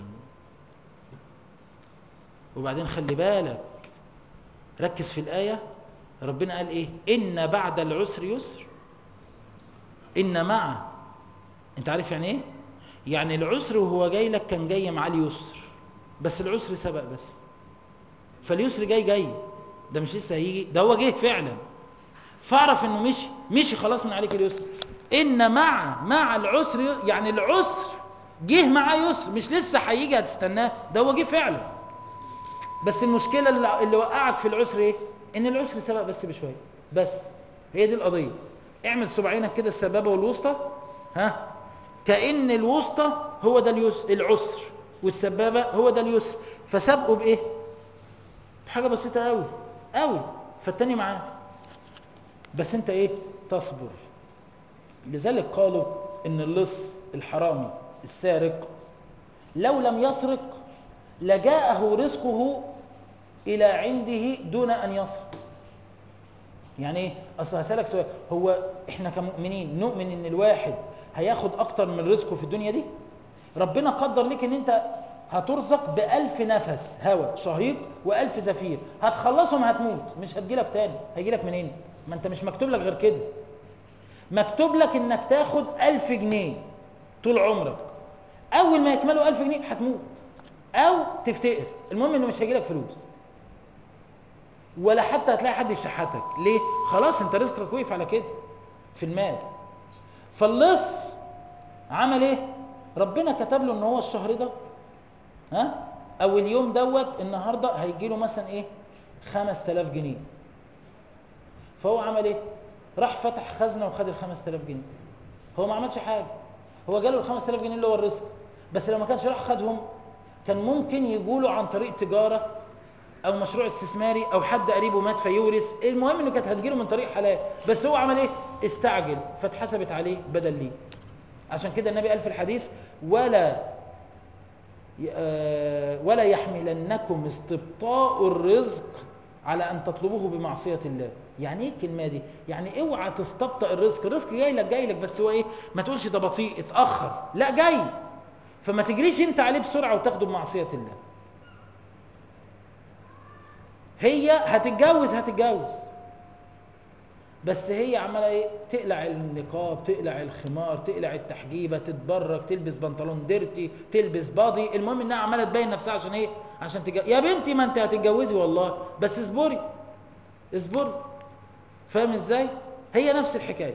وبعدين خلي بالك ركز في الآية ربنا قال إيه إن بعد العسر يسر إن مع أنت عارف يعني إيه يعني العسر وهو جاي لك كان جاي معاه اليسر بس العسر سبق بس فاليسر جاي جاي ده مش لسه هيجي ده هو جه فعلا فاعرف انه مشي مشي خلاص من عليك اليسر ان مع مع العسر ي- يعني العسر جه معاه يسر مش لسه هيجي هتستناه ده هو جه فعلا بس المشكله اللي, اللي وقعك في العسر ايه ان العسر سبق بس بشويه بس هي دي القضيه اعمل صباعينك كده السبابه والوسطى ها كان الوسطى هو ده اليس العسر والسبابه هو ده اليسر فسابقوا بايه بحاجه بسيطه قوي قوي فالتاني معاه بس انت ايه تصبر لذلك قالوا ان اللص الحرامي السارق لو لم يسرق لجاءه رزقه الى عنده دون ان يسرق يعني ايه اصل هسالك سؤال هو احنا كمؤمنين نؤمن ان الواحد هياخد اكتر من رزقه في الدنيا دي ربنا قدر لك ان انت هترزق بألف نفس هواء شهيق وألف زفير هتخلصهم هتموت مش هتجيلك تاني هيجيلك منين ما انت مش مكتوب لك غير كده مكتوب لك انك تاخد ألف جنيه طول عمرك اول ما يكملوا ألف جنيه هتموت او تفتقر المهم انه مش هيجيلك فلوس ولا حتى هتلاقي حد يشحتك ليه خلاص انت رزقك وقف على كده في المال فاللص عمل ايه ربنا كتب له ان هو الشهر ده ها او اليوم دوت النهارده هيجي له مثلا ايه 5000 جنيه فهو عمل ايه راح فتح خزنه وخد ال 5000 جنيه هو ما عملش حاجه هو جاله ال 5000 جنيه اللي هو الرزق بس لو ما كانش راح خدهم كان ممكن يجوا له عن طريق تجاره او مشروع استثماري او حد قريبه مات فيورث المهم انه كانت هتجيله من طريق حلال بس هو عمل ايه استعجل فاتحسبت عليه بدل ليه عشان كده النبي قال في الحديث ولا آه، ولا يحملنكم استبطاء الرزق على ان تطلبوه بمعصيه الله يعني ايه الكلمه دي يعني اوعى تستبطئ الرزق الرزق جاي لك جاي لك بس هو ايه ما تقولش ده بطيء اتاخر لا جاي فما تجريش انت عليه بسرعه وتاخده بمعصيه الله هي هتتجوز هتتجوز بس هي عماله ايه تقلع النقاب تقلع الخمار تقلع التحجيبه تتبرج تلبس بنطلون ديرتي تلبس باضي المهم انها عماله تبين نفسها عشان ايه عشان تتجوز يا بنتي ما انت هتتجوزي والله بس اصبري اصبري فاهم ازاي هي نفس الحكايه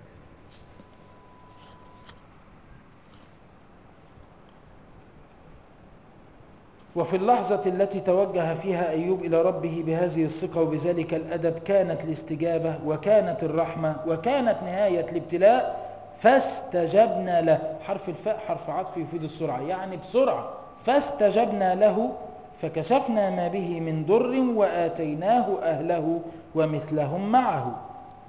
وفي اللحظة التي توجه فيها أيوب إلى ربه بهذه الثقة وبذلك الأدب كانت الاستجابة وكانت الرحمة وكانت نهاية الابتلاء فاستجبنا له حرف الفاء حرف عطف يفيد السرعة يعني بسرعة فاستجبنا له فكشفنا ما به من ضر وآتيناه أهله ومثلهم معه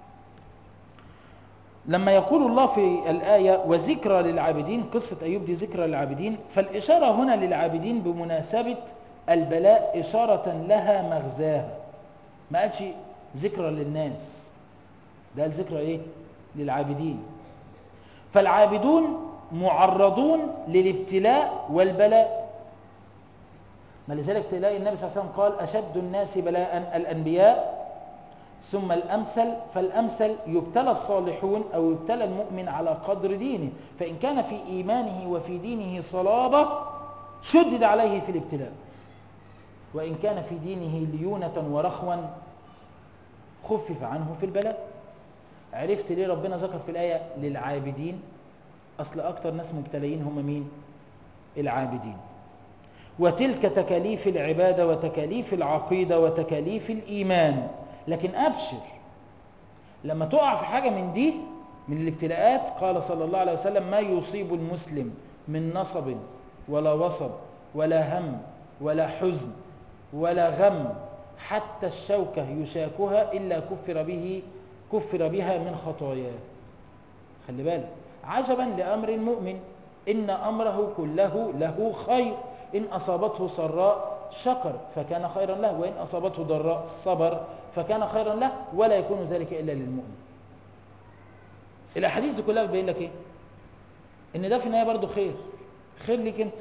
لما يقول الله في الآية وذكرى للعابدين قصة أيوب دي ذكرى للعابدين فالإشارة هنا للعابدين بمناسبة البلاء إشارة لها مغزاها ما قالش ذكرى للناس ده قال ذكرى إيه للعابدين فالعابدون معرضون للابتلاء والبلاء ما لذلك تلاقي النبي صلى الله عليه وسلم قال أشد الناس بلاء الأنبياء ثم الأمثل فالأمثل يبتلى الصالحون أو يبتلى المؤمن على قدر دينه فإن كان في إيمانه وفي دينه صلابة شدد عليه في الابتلاء وإن كان في دينه ليونة ورخوا خفف عنه في البلاء عرفت ليه ربنا ذكر في الآية للعابدين أصل أكتر ناس مبتلين هم مين العابدين وتلك تكاليف العبادة وتكاليف العقيدة وتكاليف الإيمان لكن أبشر لما تقع في حاجة من دي من الابتلاءات قال صلى الله عليه وسلم ما يصيب المسلم من نصب ولا وصب ولا هم ولا حزن ولا غم حتى الشوكة يشاكها إلا كفر به كفر بها من خطاياه خلي بالك عجبا لأمر المؤمن إن أمره كله له خير إن أصابته سراء شكر فكان خيرا له وإن أصابته ضراء صبر فكان خيرا له ولا يكون ذلك إلا للمؤمن الأحاديث دي كلها بتبين لك إيه إن ده في النهاية برضه خير خير ليك أنت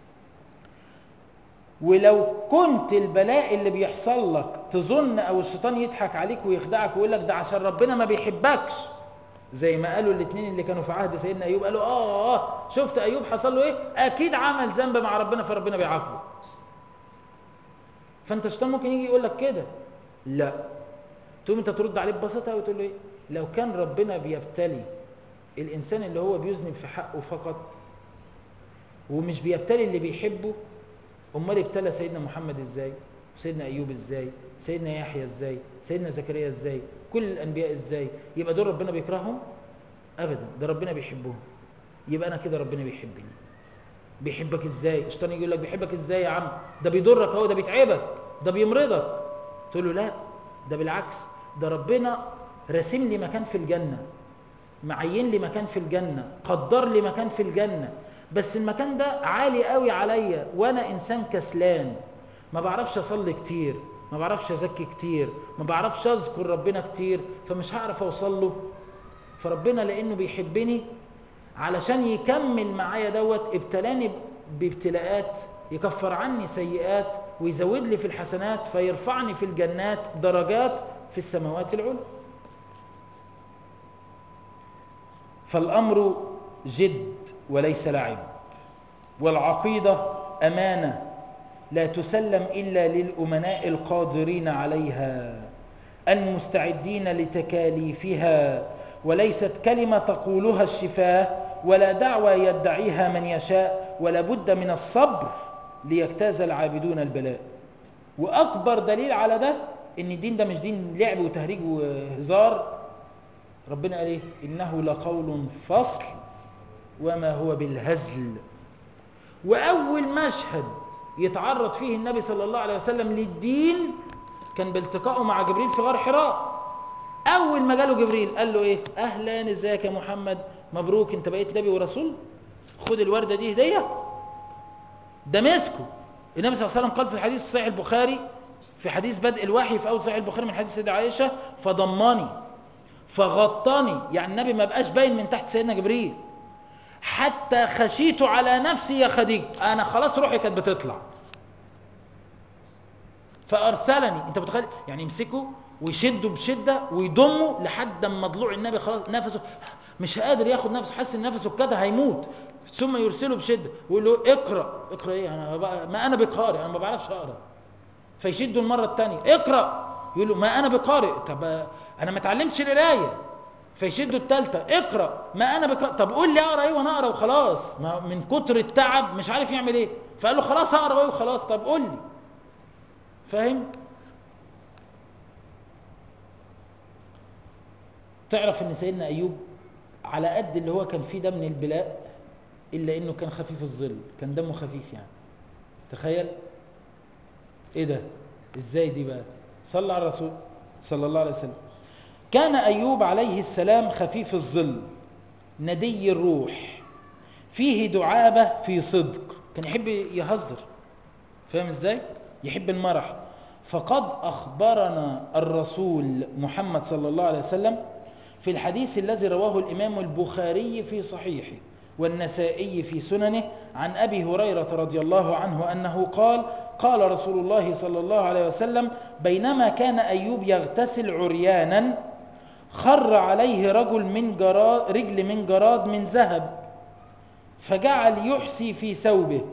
ولو كنت البلاء اللي بيحصل لك تظن او الشيطان يضحك عليك ويخدعك ويقول لك ده عشان ربنا ما بيحبكش زي ما قالوا الاثنين اللي كانوا في عهد سيدنا ايوب قالوا اه اه شفت ايوب حصل له ايه اكيد عمل ذنب مع ربنا فربنا بيعاقبه فانت الشيطان ممكن يجي يقول لك كده لا تقوم انت ترد عليه ببساطه وتقول له ايه لو كان ربنا بيبتلي الإنسان اللي هو بيذنب في حقه فقط ومش بيبتلي اللي بيحبه امال ابتلى سيدنا محمد ازاي سيدنا ايوب ازاي سيدنا يحيى ازاي سيدنا زكريا ازاي كل الانبياء ازاي يبقى دول ربنا بيكرههم ابدا ده ربنا بيحبهم يبقى انا كده ربنا بيحبني بيحبك ازاي الشيطان يقول لك بيحبك ازاي يا عم ده بيضرك اهو ده بيتعبك ده بيمرضك تقول له لا ده بالعكس ده ربنا راسم لي مكان في الجنه معين لي مكان في الجنه قدر لي مكان في الجنه بس المكان ده عالي قوي عليا وانا انسان كسلان ما بعرفش اصلي كتير ما بعرفش ازكي كتير ما بعرفش اذكر ربنا كتير فمش هعرف اوصل له فربنا لانه بيحبني علشان يكمل معايا دوت ابتلاني بابتلاءات يكفر عني سيئات ويزود لي في الحسنات فيرفعني في الجنات درجات في السماوات العلى فالامر جد وليس لعب والعقيده امانه لا تسلم الا للامناء القادرين عليها المستعدين لتكاليفها وليست كلمه تقولها الشفاه ولا دعوى يدعيها من يشاء ولا بد من الصبر ليجتاز العابدون البلاء واكبر دليل على ده ان الدين ده مش دين لعب وتهريج وهزار ربنا قال ايه انه لقول فصل وما هو بالهزل واول مشهد يتعرض فيه النبي صلى الله عليه وسلم للدين كان بالتقائه مع جبريل في غار حراء اول ما جاله جبريل قال له ايه اهلا ازيك يا محمد مبروك انت بقيت نبي ورسول خد الورده دي هديه ده مسكه النبي صلى الله عليه وسلم قال في الحديث في صحيح البخاري في حديث بدء الوحي في اول صحيح البخاري من حديث سيدة عائشه فضمني فغطاني يعني النبي ما بقاش باين من تحت سيدنا جبريل حتى خشيت على نفسي يا خديجه انا خلاص روحي كانت بتطلع فارسلني انت متخيل يعني يمسكه ويشده بشده ويضمه لحد ما ضلوع النبي خلاص نفسه مش قادر ياخد نفسه حاسس ان نفسه كده هيموت ثم يرسله بشده ويقول له اقرا اقرا ايه انا بقى ما انا بقارئ انا ما بعرفش اقرا فيشده المره الثانيه اقرا يقول له ما انا بقارئ طب انا ما اتعلمتش القرايه فيشده الثالثه اقرا ما انا بقارئ طب قول لي اقرا ايه وانا اقرا وخلاص ما من كتر التعب مش عارف يعمل ايه فقال له خلاص اقرا ايه وخلاص طب قول لي فاهم تعرف ان سيدنا ايوب على قد اللي هو كان فيه ده من البلاء الا انه كان خفيف الظل كان دمه خفيف يعني تخيل ايه ده ازاي دي بقى صلى على الرسول صلى الله عليه وسلم كان ايوب عليه السلام خفيف الظل ندي الروح فيه دعابه في صدق كان يحب يهزر فاهم ازاي يحب المرح فقد اخبرنا الرسول محمد صلى الله عليه وسلم في الحديث الذي رواه الامام البخاري في صحيحه والنسائي في سننه عن ابي هريره رضي الله عنه انه قال قال رسول الله صلى الله عليه وسلم بينما كان ايوب يغتسل عريانا خر عليه رجل من جراد رجل من جراد من ذهب فجعل يحسي في ثوبه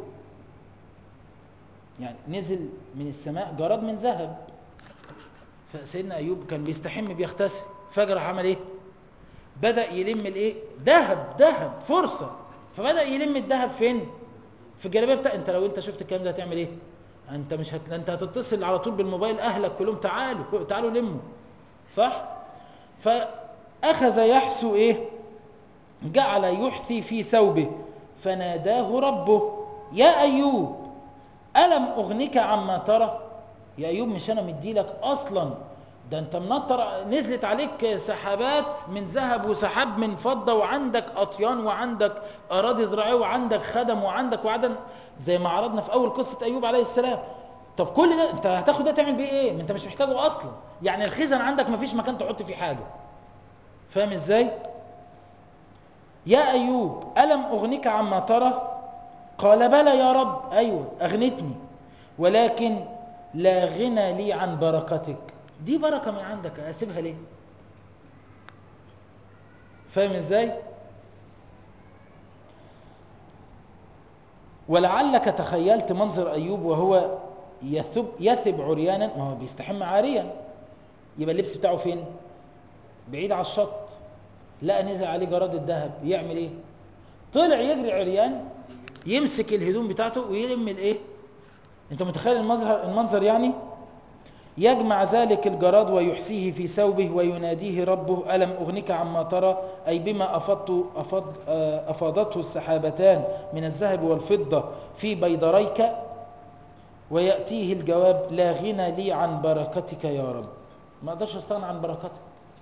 يعني نزل من السماء جراد من ذهب فسيدنا ايوب كان بيستحم بيغتسل فجر عمل ايه بدا يلم الايه ذهب ذهب فرصه فبدا يلم الذهب فين في الجلابيه بتاع انت لو انت شفت الكلام ده هتعمل ايه انت مش هت... انت هتتصل على طول بالموبايل اهلك كلهم تعالوا تعالوا لموا صح فاخذ يحسو ايه جعل يحثي في ثوبه فناداه ربه يا ايوب الم اغنك عما ترى يا ايوب مش انا مديلك اصلا ده انت منطر نزلت عليك سحابات من ذهب وسحاب من فضة وعندك أطيان وعندك أراضي زراعية وعندك خدم وعندك وعدن زي ما عرضنا في أول قصة أيوب عليه السلام طب كل ده انت هتاخد ده تعمل بيه ايه؟ ما انت مش محتاجه اصلا يعني الخزن عندك ما فيش مكان تحط فيه حاجه فاهم ازاي؟ يا ايوب الم اغنك عما ترى؟ قال بلى يا رب ايوه اغنتني ولكن لا غنى لي عن بركتك دي بركة من عندك أسيبها ليه فاهم ازاي ولعلك تخيلت منظر أيوب وهو يثب, يثب عريانا ما هو بيستحم عاريا يبقى اللبس بتاعه فين بعيد على الشط لقى نزل عليه جراد الذهب يعمل ايه طلع يجري عريان يمسك الهدوم بتاعته ويلم الايه انت متخيل المنظر المنظر يعني يجمع ذلك الجراد ويحسيه في ثوبه ويناديه ربه ألم أغنك عما ترى أي بما أفضت أفض أفاضته السحابتان من الذهب والفضة في بيضريك ويأتيه الجواب لا غنى لي عن بركتك يا رب ما أقدرش أستغنى عن بركتك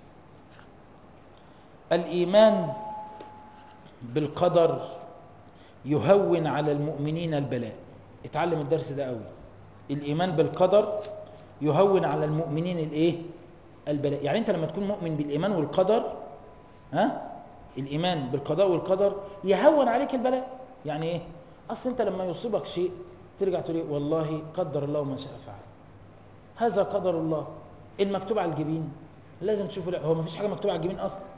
الإيمان بالقدر يهون على المؤمنين البلاء اتعلم الدرس ده قوي الإيمان بالقدر يهون على المؤمنين الايه البلاء يعني انت لما تكون مؤمن بالايمان والقدر ها الايمان بالقضاء والقدر يهون عليك البلاء يعني ايه اصل انت لما يصيبك شيء ترجع تقول والله قدر الله ما شاء فعل هذا قدر الله المكتوب على الجبين لازم تشوفه لا هو ما فيش حاجه مكتوبه على الجبين اصلا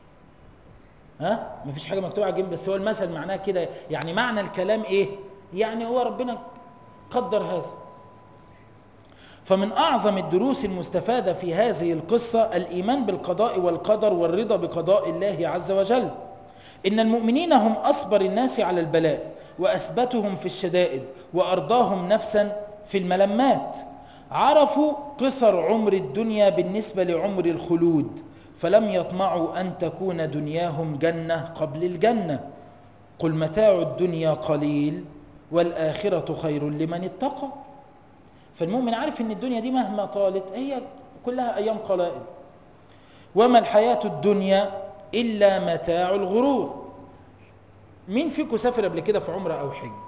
ها ما فيش حاجه مكتوبه على الجبين بس هو المثل معناه كده يعني معنى الكلام ايه يعني هو ربنا قدر هذا فمن أعظم الدروس المستفادة في هذه القصة الإيمان بالقضاء والقدر والرضا بقضاء الله عز وجل إن المؤمنين هم أصبر الناس على البلاء وأثبتهم في الشدائد وأرضاهم نفسا في الملمات عرفوا قصر عمر الدنيا بالنسبة لعمر الخلود فلم يطمعوا أن تكون دنياهم جنة قبل الجنة قل متاع الدنيا قليل والآخرة خير لمن اتقى فالمؤمن عارف ان الدنيا دي مهما طالت هي كلها ايام قلائل وما الحياة الدنيا الا متاع الغرور مين فيكم سافر قبل كده في عمره او حج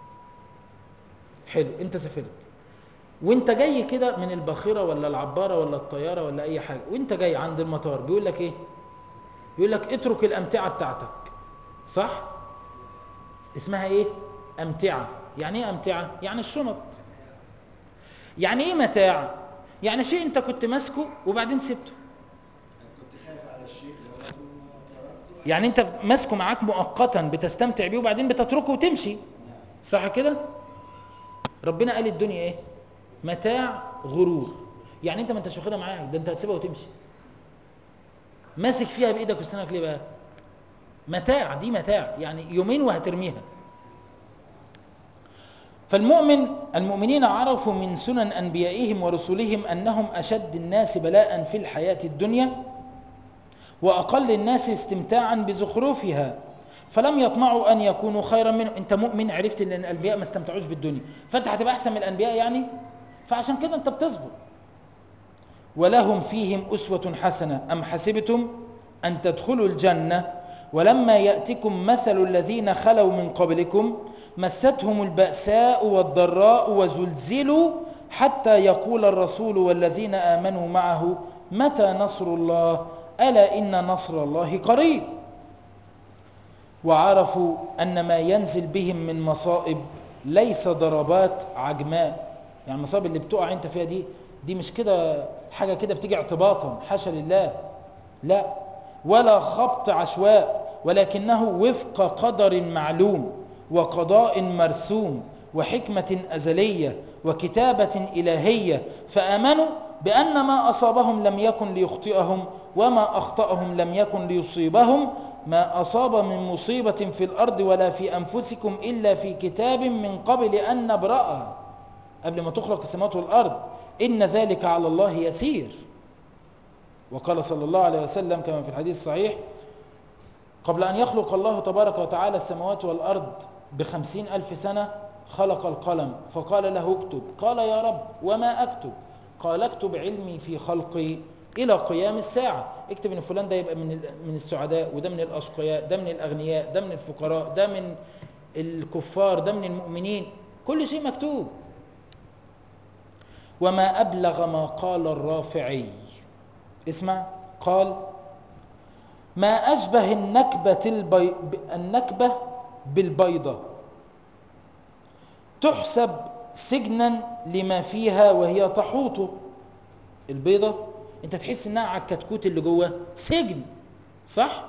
حلو انت سافرت وانت جاي كده من الباخره ولا العباره ولا الطياره ولا اي حاجه وانت جاي عند المطار بيقول لك ايه يقول لك اترك الامتعه بتاعتك صح اسمها ايه امتعه يعني ايه امتعه يعني الشنط يعني ايه متاع يعني شيء انت كنت ماسكه وبعدين سبته كنت خايف على الشيء لو أنا تركته يعني انت ماسكه معاك مؤقتا بتستمتع بيه وبعدين بتتركه وتمشي صح كده ربنا قال الدنيا ايه متاع غرور يعني انت ما انتش واخدها معاك ده انت هتسيبها وتمشي ماسك فيها بايدك وسنانك ليه بقى متاع دي متاع يعني يومين وهترميها فالمؤمن المؤمنين عرفوا من سنن انبيائهم ورسلهم انهم اشد الناس بلاء في الحياه الدنيا واقل الناس استمتاعا بزخرفها فلم يطمعوا ان يكونوا خيرا منه انت مؤمن عرفت ان الانبياء ما استمتعوش بالدنيا فانت هتبقى احسن من الانبياء يعني فعشان كده انت بتصبر ولهم فيهم اسوه حسنه ام حسبتم ان تدخلوا الجنه ولما ياتكم مثل الذين خلوا من قبلكم مستهم الباساء والضراء وزلزلوا حتى يقول الرسول والذين امنوا معه متى نصر الله الا ان نصر الله قريب وعرفوا ان ما ينزل بهم من مصائب ليس ضربات عجماء يعني المصائب اللي بتقع انت فيها دي دي مش كده حاجه كده بتيجي اعتباطا حاشا لله لا ولا خبط عشواء ولكنه وفق قدر معلوم وقضاء مرسوم وحكمه ازليه وكتابه الهيه فامنوا بان ما اصابهم لم يكن ليخطئهم وما اخطاهم لم يكن ليصيبهم ما اصاب من مصيبه في الارض ولا في انفسكم الا في كتاب من قبل ان نبراها قبل ما تخلق السماوات والارض ان ذلك على الله يسير وقال صلى الله عليه وسلم كما في الحديث الصحيح قبل أن يخلق الله تبارك وتعالى السماوات والأرض بخمسين ألف سنة خلق القلم فقال له اكتب قال يا رب وما أكتب قال اكتب علمي في خلقي إلى قيام الساعة اكتب ان فلان ده يبقى من من السعداء وده من الأشقياء ده من الأغنياء ده من الفقراء ده من الكفار ده من المؤمنين كل شيء مكتوب وما أبلغ ما قال الرافعي اسمع قال ما أشبه النكبة, البي... النكبة بالبيضة تحسب سجنا لما فيها وهي تحوط البيضة انت تحس انها على الكتكوت اللي جوه سجن صح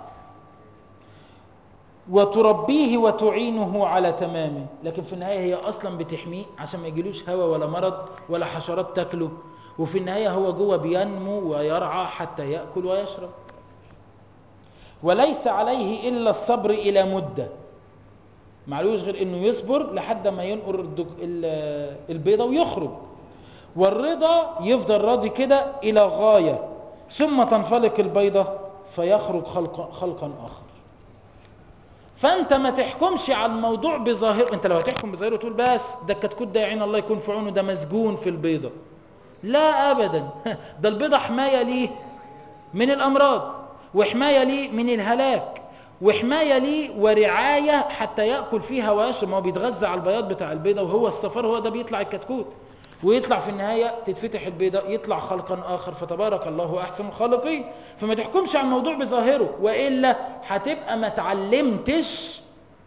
وتربيه وتعينه على تمامه لكن في النهاية هي أصلا بتحميه عشان ما يجيلوش هوا ولا مرض ولا حشرات تاكله وفي النهاية هو جوه بينمو ويرعى حتى يأكل ويشرب وليس عليه إلا الصبر إلى مدة معلوش غير انه يصبر لحد ما ينقر الدك- ال- البيضة ويخرج والرضا يفضل راضي كده الى غاية ثم تنفلق البيضة فيخرج خلق خلقا اخر فانت ما تحكمش على الموضوع بظاهر انت لو هتحكم بظاهره تقول بس ده الكتكوت ده يا عين الله يكون في عونه ده مسجون في البيضة لا ابدا ده البيضة حماية ليه من الامراض وحماية ليه من الهلاك وحماية ليه ورعاية حتى يأكل فيها ويشرب ما هو بيتغذى على البياض بتاع البيضة وهو الصفار هو ده بيطلع الكتكوت ويطلع في النهاية تتفتح البيضة يطلع خلقا آخر فتبارك الله أحسن الخالقين فما تحكمش على الموضوع بظاهره وإلا هتبقى ما تعلمتش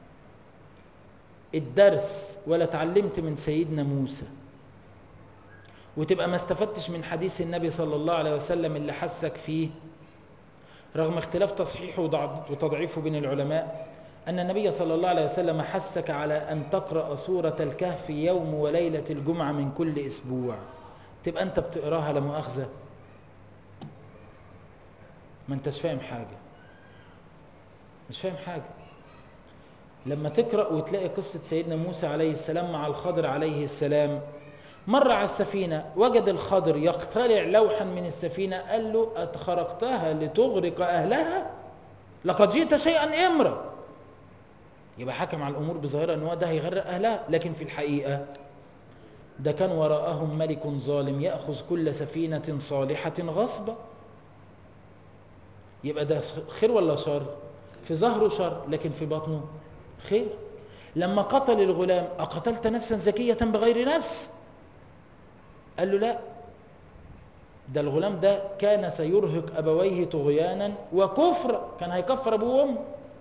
الدرس ولا تعلمت من سيدنا موسى وتبقى ما استفدتش من حديث النبي صلى الله عليه وسلم اللي حسك فيه رغم اختلاف تصحيحه وضع- وتضعيفه بين العلماء أن النبي صلى الله عليه وسلم حسك على أن تقرأ سورة الكهف يوم وليلة الجمعة من كل أسبوع تبقى أنت بتقراها لمؤاخذة ما أنتش فاهم حاجة مش فاهم حاجة لما تقرأ وتلاقي قصة سيدنا موسى عليه السلام مع الخضر عليه السلام مر على السفينة وجد الخضر يقتلع لوحا من السفينة قال له أتخرقتها لتغرق أهلها لقد جئت شيئا إمرا يبقى حكم على الأمور بظاهرة أنه ده هيغرق أهلها لكن في الحقيقة ده كان وراءهم ملك ظالم يأخذ كل سفينة صالحة غصبا يبقى ده خير ولا شر في ظهره شر لكن في بطنه خير لما قتل الغلام أقتلت نفسا زكية بغير نفس قال له لا ده الغلام ده كان سيرهق أبويه طغيانا وكفر كان هيكفر أبوه وأمه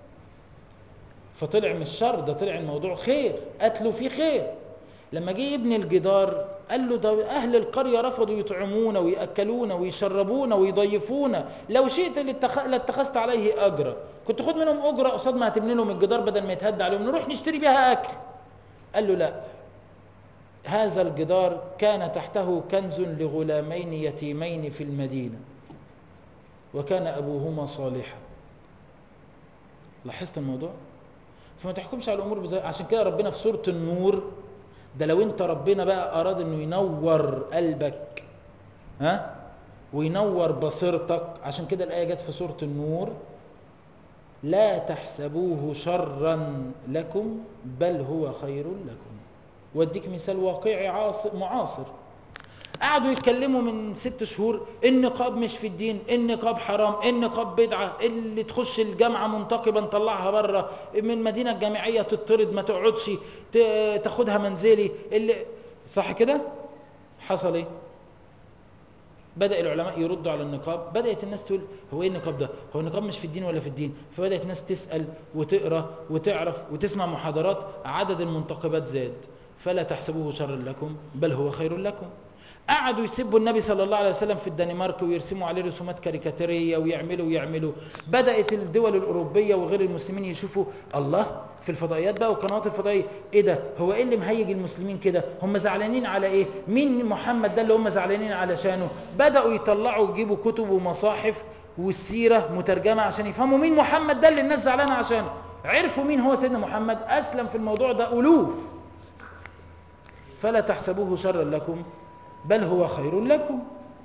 فطلع من الشر ده طلع الموضوع خير قتله فيه خير لما جه يبني الجدار قال له ده أهل القرية رفضوا يطعمونا ويأكلونا ويشربونا ويضيفونا لو شئت لاتخ- لاتخذت عليه أجرا كنت خد منهم أجرة قصاد ما هتبني لهم الجدار بدل ما يتهد عليهم نروح نشتري بيها أكل قال له لا هذا الجدار كان تحته كنز لغلامين يتيمين في المدينة وكان أبوهما صالحا لاحظت الموضوع فما تحكمش على الأمور بزي عشان كده ربنا في سورة النور ده لو انت ربنا بقى أراد انه ينور قلبك ها وينور بصيرتك عشان كده الآية جت في سورة النور لا تحسبوه شرا لكم بل هو خير لكم واديك مثال واقعي عاصر معاصر قعدوا يتكلموا من ست شهور النقاب مش في الدين النقاب حرام النقاب بدعة اللي تخش الجامعة منتقبا طلعها بره من المدينة الجامعية تطرد ما تقعدش ت- تاخدها منزلي اللي صح كده حصل ايه بدأ العلماء يردوا على النقاب بدأت الناس تقول هو ايه النقاب ده هو النقاب مش في الدين ولا في الدين فبدأت الناس تسأل وتقرأ وتعرف وتسمع محاضرات عدد المنتقبات زاد فلا تحسبوه شرا لكم بل هو خير لكم قعدوا يسبوا النبي صلى الله عليه وسلم في الدنمارك ويرسموا عليه رسومات كاريكاتيريه ويعملوا ويعملوا بدات الدول الاوروبيه وغير المسلمين يشوفوا الله في الفضائيات بقى والقنوات الفضائيه ايه ده هو ايه اللي مهيج المسلمين كده هم زعلانين على ايه مين محمد ده اللي هم زعلانين علشانه بداوا يطلعوا يجيبوا كتب ومصاحف والسيره مترجمه عشان يفهموا مين محمد ده اللي الناس زعلانه عشانه عرفوا مين هو سيدنا محمد اسلم في الموضوع ده الوف فلا تحسبوه شرا لكم بل هو خير لكم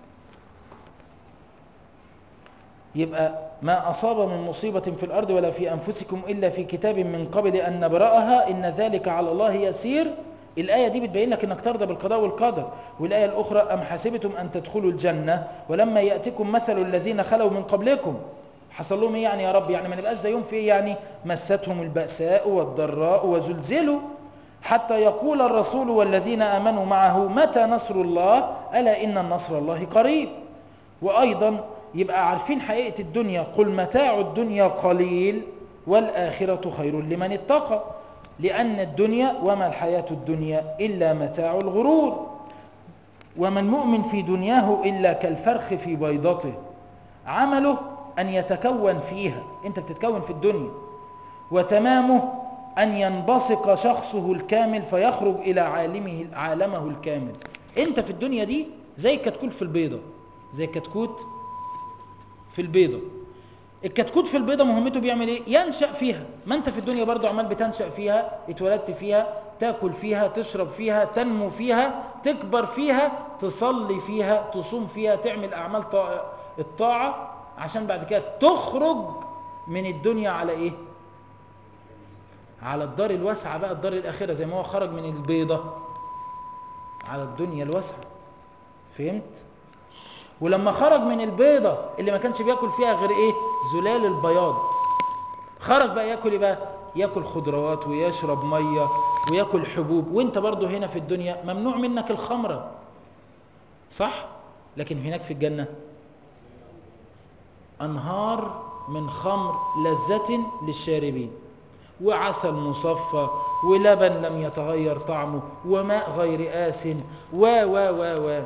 يبقى ما أصاب من مصيبة في الأرض ولا في أنفسكم إلا في كتاب من قبل أن نبرأها إن ذلك على الله يسير الآية دي بتبين لك أنك ترضى بالقضاء والقدر والآية الأخرى أم حسبتم أن تدخلوا الجنة ولما يأتكم مثل الذين خلوا من قبلكم حصل لهم إيه يعني يا رب يعني ما نبقاش زيهم في إيه يعني مستهم البأساء والضراء وزلزلوا حتى يقول الرسول والذين آمنوا معه متى نصر الله ألا إن النصر الله قريب وأيضا يبقى عارفين حقيقة الدنيا قل متاع الدنيا قليل والآخرة خير لمن اتقى لأن الدنيا وما الحياة الدنيا إلا متاع الغرور وما المؤمن في دنياه إلا كالفرخ في بيضته عمله أن يتكون فيها أنت بتتكون في الدنيا وتمامه أن ينبثق شخصه الكامل فيخرج إلى عالمه عالمه الكامل أنت في الدنيا دي زي الكتكوت في البيضة زي الكتكوت في البيضة الكتكوت في البيضة مهمته بيعمل ايه ينشأ فيها ما انت في الدنيا برضو عمال بتنشأ فيها اتولدت فيها تاكل فيها تشرب فيها تنمو فيها تكبر فيها تصلي فيها تصوم فيها تعمل اعمال طا- الطاعة عشان بعد كده تخرج من الدنيا على ايه على الدار الواسعة بقى الدار الآخرة زي ما هو خرج من البيضة على الدنيا الواسعة فهمت ولما خرج من البيضة اللي ما كانش بياكل فيها غير ايه زلال البياض خرج بقى ياكل ايه بقى ياكل خضروات ويشرب ميه وياكل حبوب وانت برضه هنا في الدنيا ممنوع منك الخمره صح لكن هناك في الجنه انهار من خمر لذة للشاربين وعسل مصفى ولبن لم يتغير طعمه وماء غير آس و و و و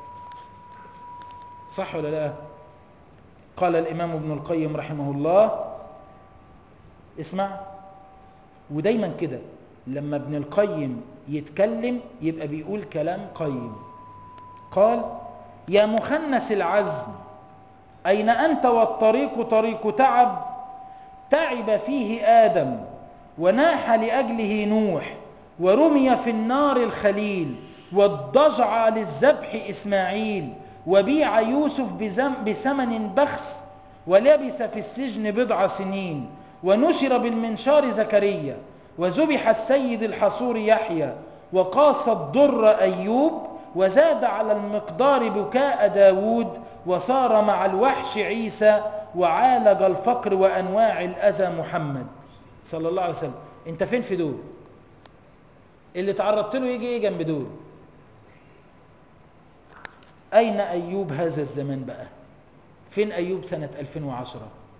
صح ولا لا قال الإمام ابن القيم رحمه الله اسمع ودايما كده لما ابن القيم يتكلم يبقى بيقول كلام قيم قال يا مخنس العزم أين أنت والطريق طريق تعب تعب فيه آدم وناح لأجله نوح ورمي في النار الخليل والضجع للذبح إسماعيل وبيع يوسف بزم بثمن بخس ولبس في السجن بضع سنين ونشر بالمنشار زكريا وذبح السيد الحصور يحيى وقاس الضر أيوب وزاد على المقدار بكاء داود وصار مع الوحش عيسى وعالج الفقر وأنواع الأذى محمد صلى الله عليه وسلم انت فين في دول اللي تعرضت له يجي ايه جنب دول أين أيوب هذا الزمان بقى فين أيوب سنة 2010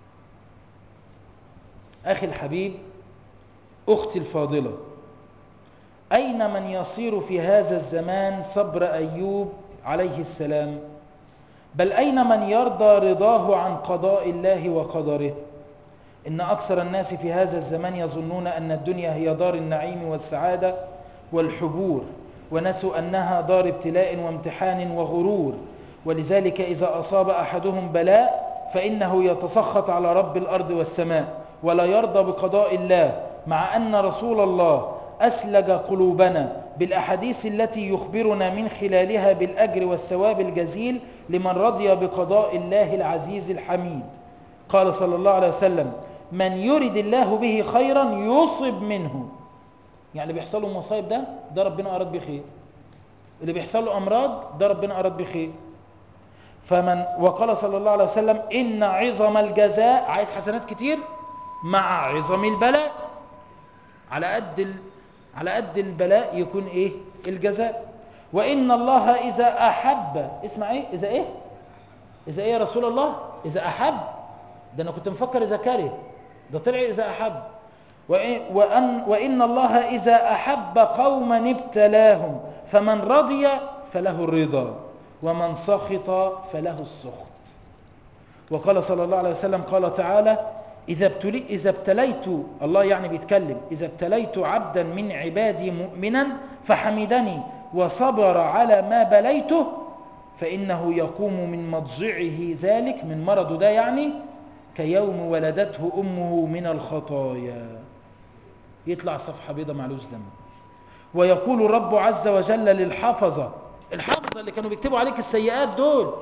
أخي الحبيب أختي الفاضلة أين من يصير في هذا الزمان صبر أيوب عليه السلام بل أين من يرضى رضاه عن قضاء الله وقدره إن أكثر الناس في هذا الزمان يظنون أن الدنيا هي دار النعيم والسعادة والحبور ونسوا أنها دار ابتلاء وامتحان وغرور ولذلك إذا أصاب أحدهم بلاء فإنه يتسخط على رب الأرض والسماء ولا يرضى بقضاء الله مع أن رسول الله أسلج قلوبنا بالأحاديث التي يخبرنا من خلالها بالأجر والثواب الجزيل لمن رضي بقضاء الله العزيز الحميد قال صلى الله عليه وسلم من يرد الله به خيرا يصب منه يعني اللي بيحصل له مصايب ده ده ربنا أراد بخير اللي بيحصل له أمراض ده ربنا أراد بخير فمن وقال صلى الله عليه وسلم إن عظم الجزاء عايز حسنات كتير مع عظم البلاء على قد ال... على قد البلاء يكون ايه الجزاء وان الله اذا احب اسمع ايه اذا ايه اذا ايه يا رسول الله اذا احب ده انا كنت مفكر اذا كره ده طلع اذا احب وإن, وأن وإن الله إذا أحب قوما ابتلاهم فمن رضي فله الرضا ومن سخط فله السخط وقال صلى الله عليه وسلم قال تعالى إذا, ابتلي إذا ابتليت الله يعني بيتكلم إذا ابتليت عبدا من عبادي مؤمنا فحمدني وصبر على ما بليته فإنه يقوم من مضجعه ذلك من مرضه ده يعني كيوم ولدته أمه من الخطايا يطلع صفحة بيضة معلوش ذنب ويقول الرب عز وجل للحفظة الحفظة اللي كانوا بيكتبوا عليك السيئات دول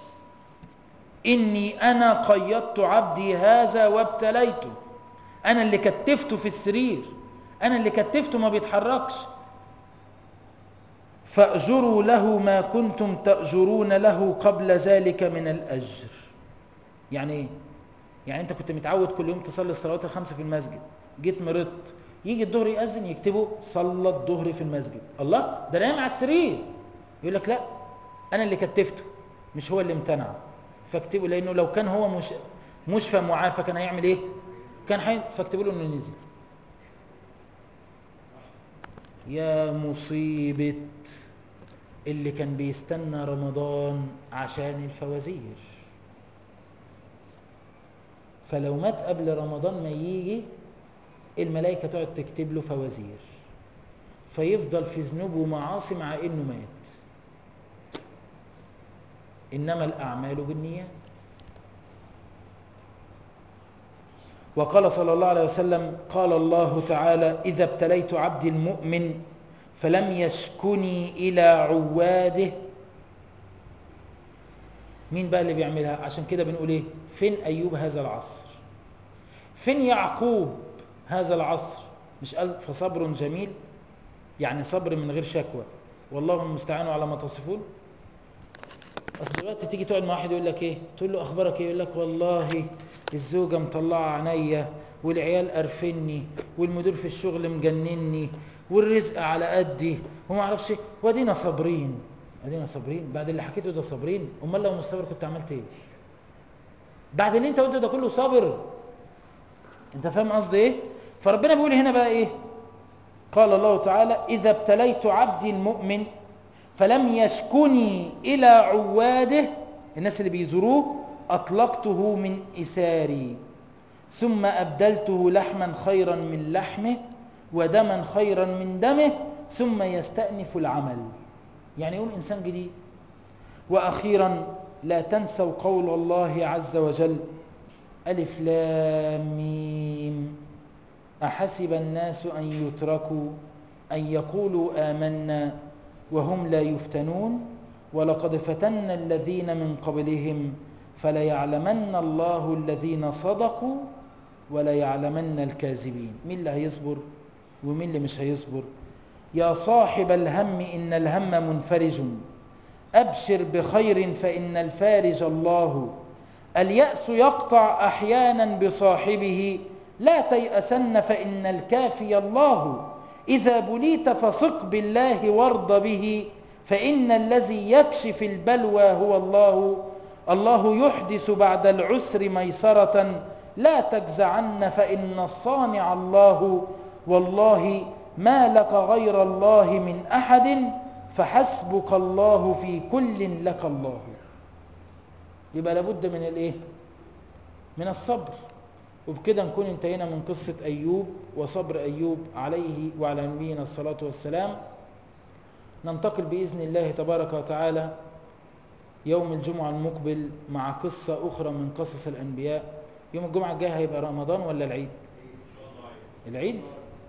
إني أنا قيدت عبدي هذا وابتليته أنا اللي كتفته في السرير أنا اللي كتفته ما بيتحركش فأجروا له ما كنتم تأجرون له قبل ذلك من الأجر يعني إيه؟ يعني أنت كنت متعود كل يوم تصلي الصلوات الخمسة في المسجد جيت مرضت يجي الظهر يأذن يكتبوا صلى الظهر في المسجد الله ده نايم على السرير يقول لك لا أنا اللي كتفته مش هو اللي امتنع فاكتبوا لانه لو كان هو مش مشفى معافى كان هيعمل ايه كان حي... فاكتبوا له انه نزل يا مصيبة اللي كان بيستنى رمضان عشان الفوازير فلو مات قبل رمضان ما يجي الملائكة تقعد تكتب له فوازير فيفضل في ذنوب ومعاصي مع انه مات إنما الأعمال بالنيات وقال صلى الله عليه وسلم قال الله تعالى إذا ابتليت عبدي المؤمن فلم يشكني إلى عواده مين بقى اللي بيعملها عشان كده بنقول ايه فين أيوب هذا العصر فين يعقوب هذا العصر مش قال فصبر جميل يعني صبر من غير شكوى والله المستعان على ما تصفون اصل دلوقتي تيجي تقعد مع واحد يقول لك ايه تقول له اخبارك ايه يقول لك والله الزوجه مطلعه عينيا والعيال قرفني والمدير في الشغل مجنني والرزق على قدي وما اعرفش ايه وادينا صابرين ادينا صابرين بعد اللي حكيته ده صابرين امال لو مش صابر كنت عملت ايه بعد اللي انت قلته ده كله صابر انت فاهم قصدي ايه فربنا بيقول هنا بقى ايه قال الله تعالى اذا ابتليت عبدي المؤمن فلم يشكني الى عواده الناس اللي بيزوروه اطلقته من اساري ثم ابدلته لحما خيرا من لحمه ودما خيرا من دمه ثم يستأنف العمل يعني يقوم انسان جديد واخيرا لا تنسوا قول الله عز وجل ألف لام ميم أحسب الناس أن يتركوا أن يقولوا آمنا وهم لا يفتنون ولقد فتنا الذين من قبلهم فليعلمن الله الذين صدقوا وليعلمن الكاذبين مين اللي هيصبر ومين اللي مش هيصبر يا صاحب الهم إن الهم منفرج أبشر بخير فإن الفارج الله اليأس يقطع أحيانا بصاحبه لا تيأسن فإن الكافي الله إذا بليت فثق بالله وارض به فإن الذي يكشف البلوى هو الله الله يحدث بعد العسر ميسرة لا تجزعن فإن الصانع الله والله ما لك غير الله من أحد فحسبك الله في كل لك الله يبقى لابد من الايه من الصبر وبكده نكون انتهينا من قصة أيوب وصبر أيوب عليه وعلى نبينا الصلاة والسلام ننتقل بإذن الله تبارك وتعالى يوم الجمعة المقبل مع قصة أخرى من قصص الأنبياء يوم الجمعة الجاي هيبقى رمضان ولا العيد العيد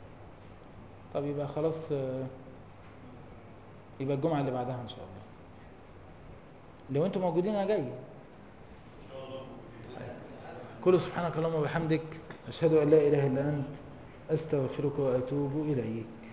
طب يبقى خلاص يبقى الجمعة اللي بعدها إن شاء الله لو أنتم موجودين أنا جاي كل سبحانك اللهم وبحمدك أشهد أن لا إله إلا أنت أستغفرك وأتوب إليك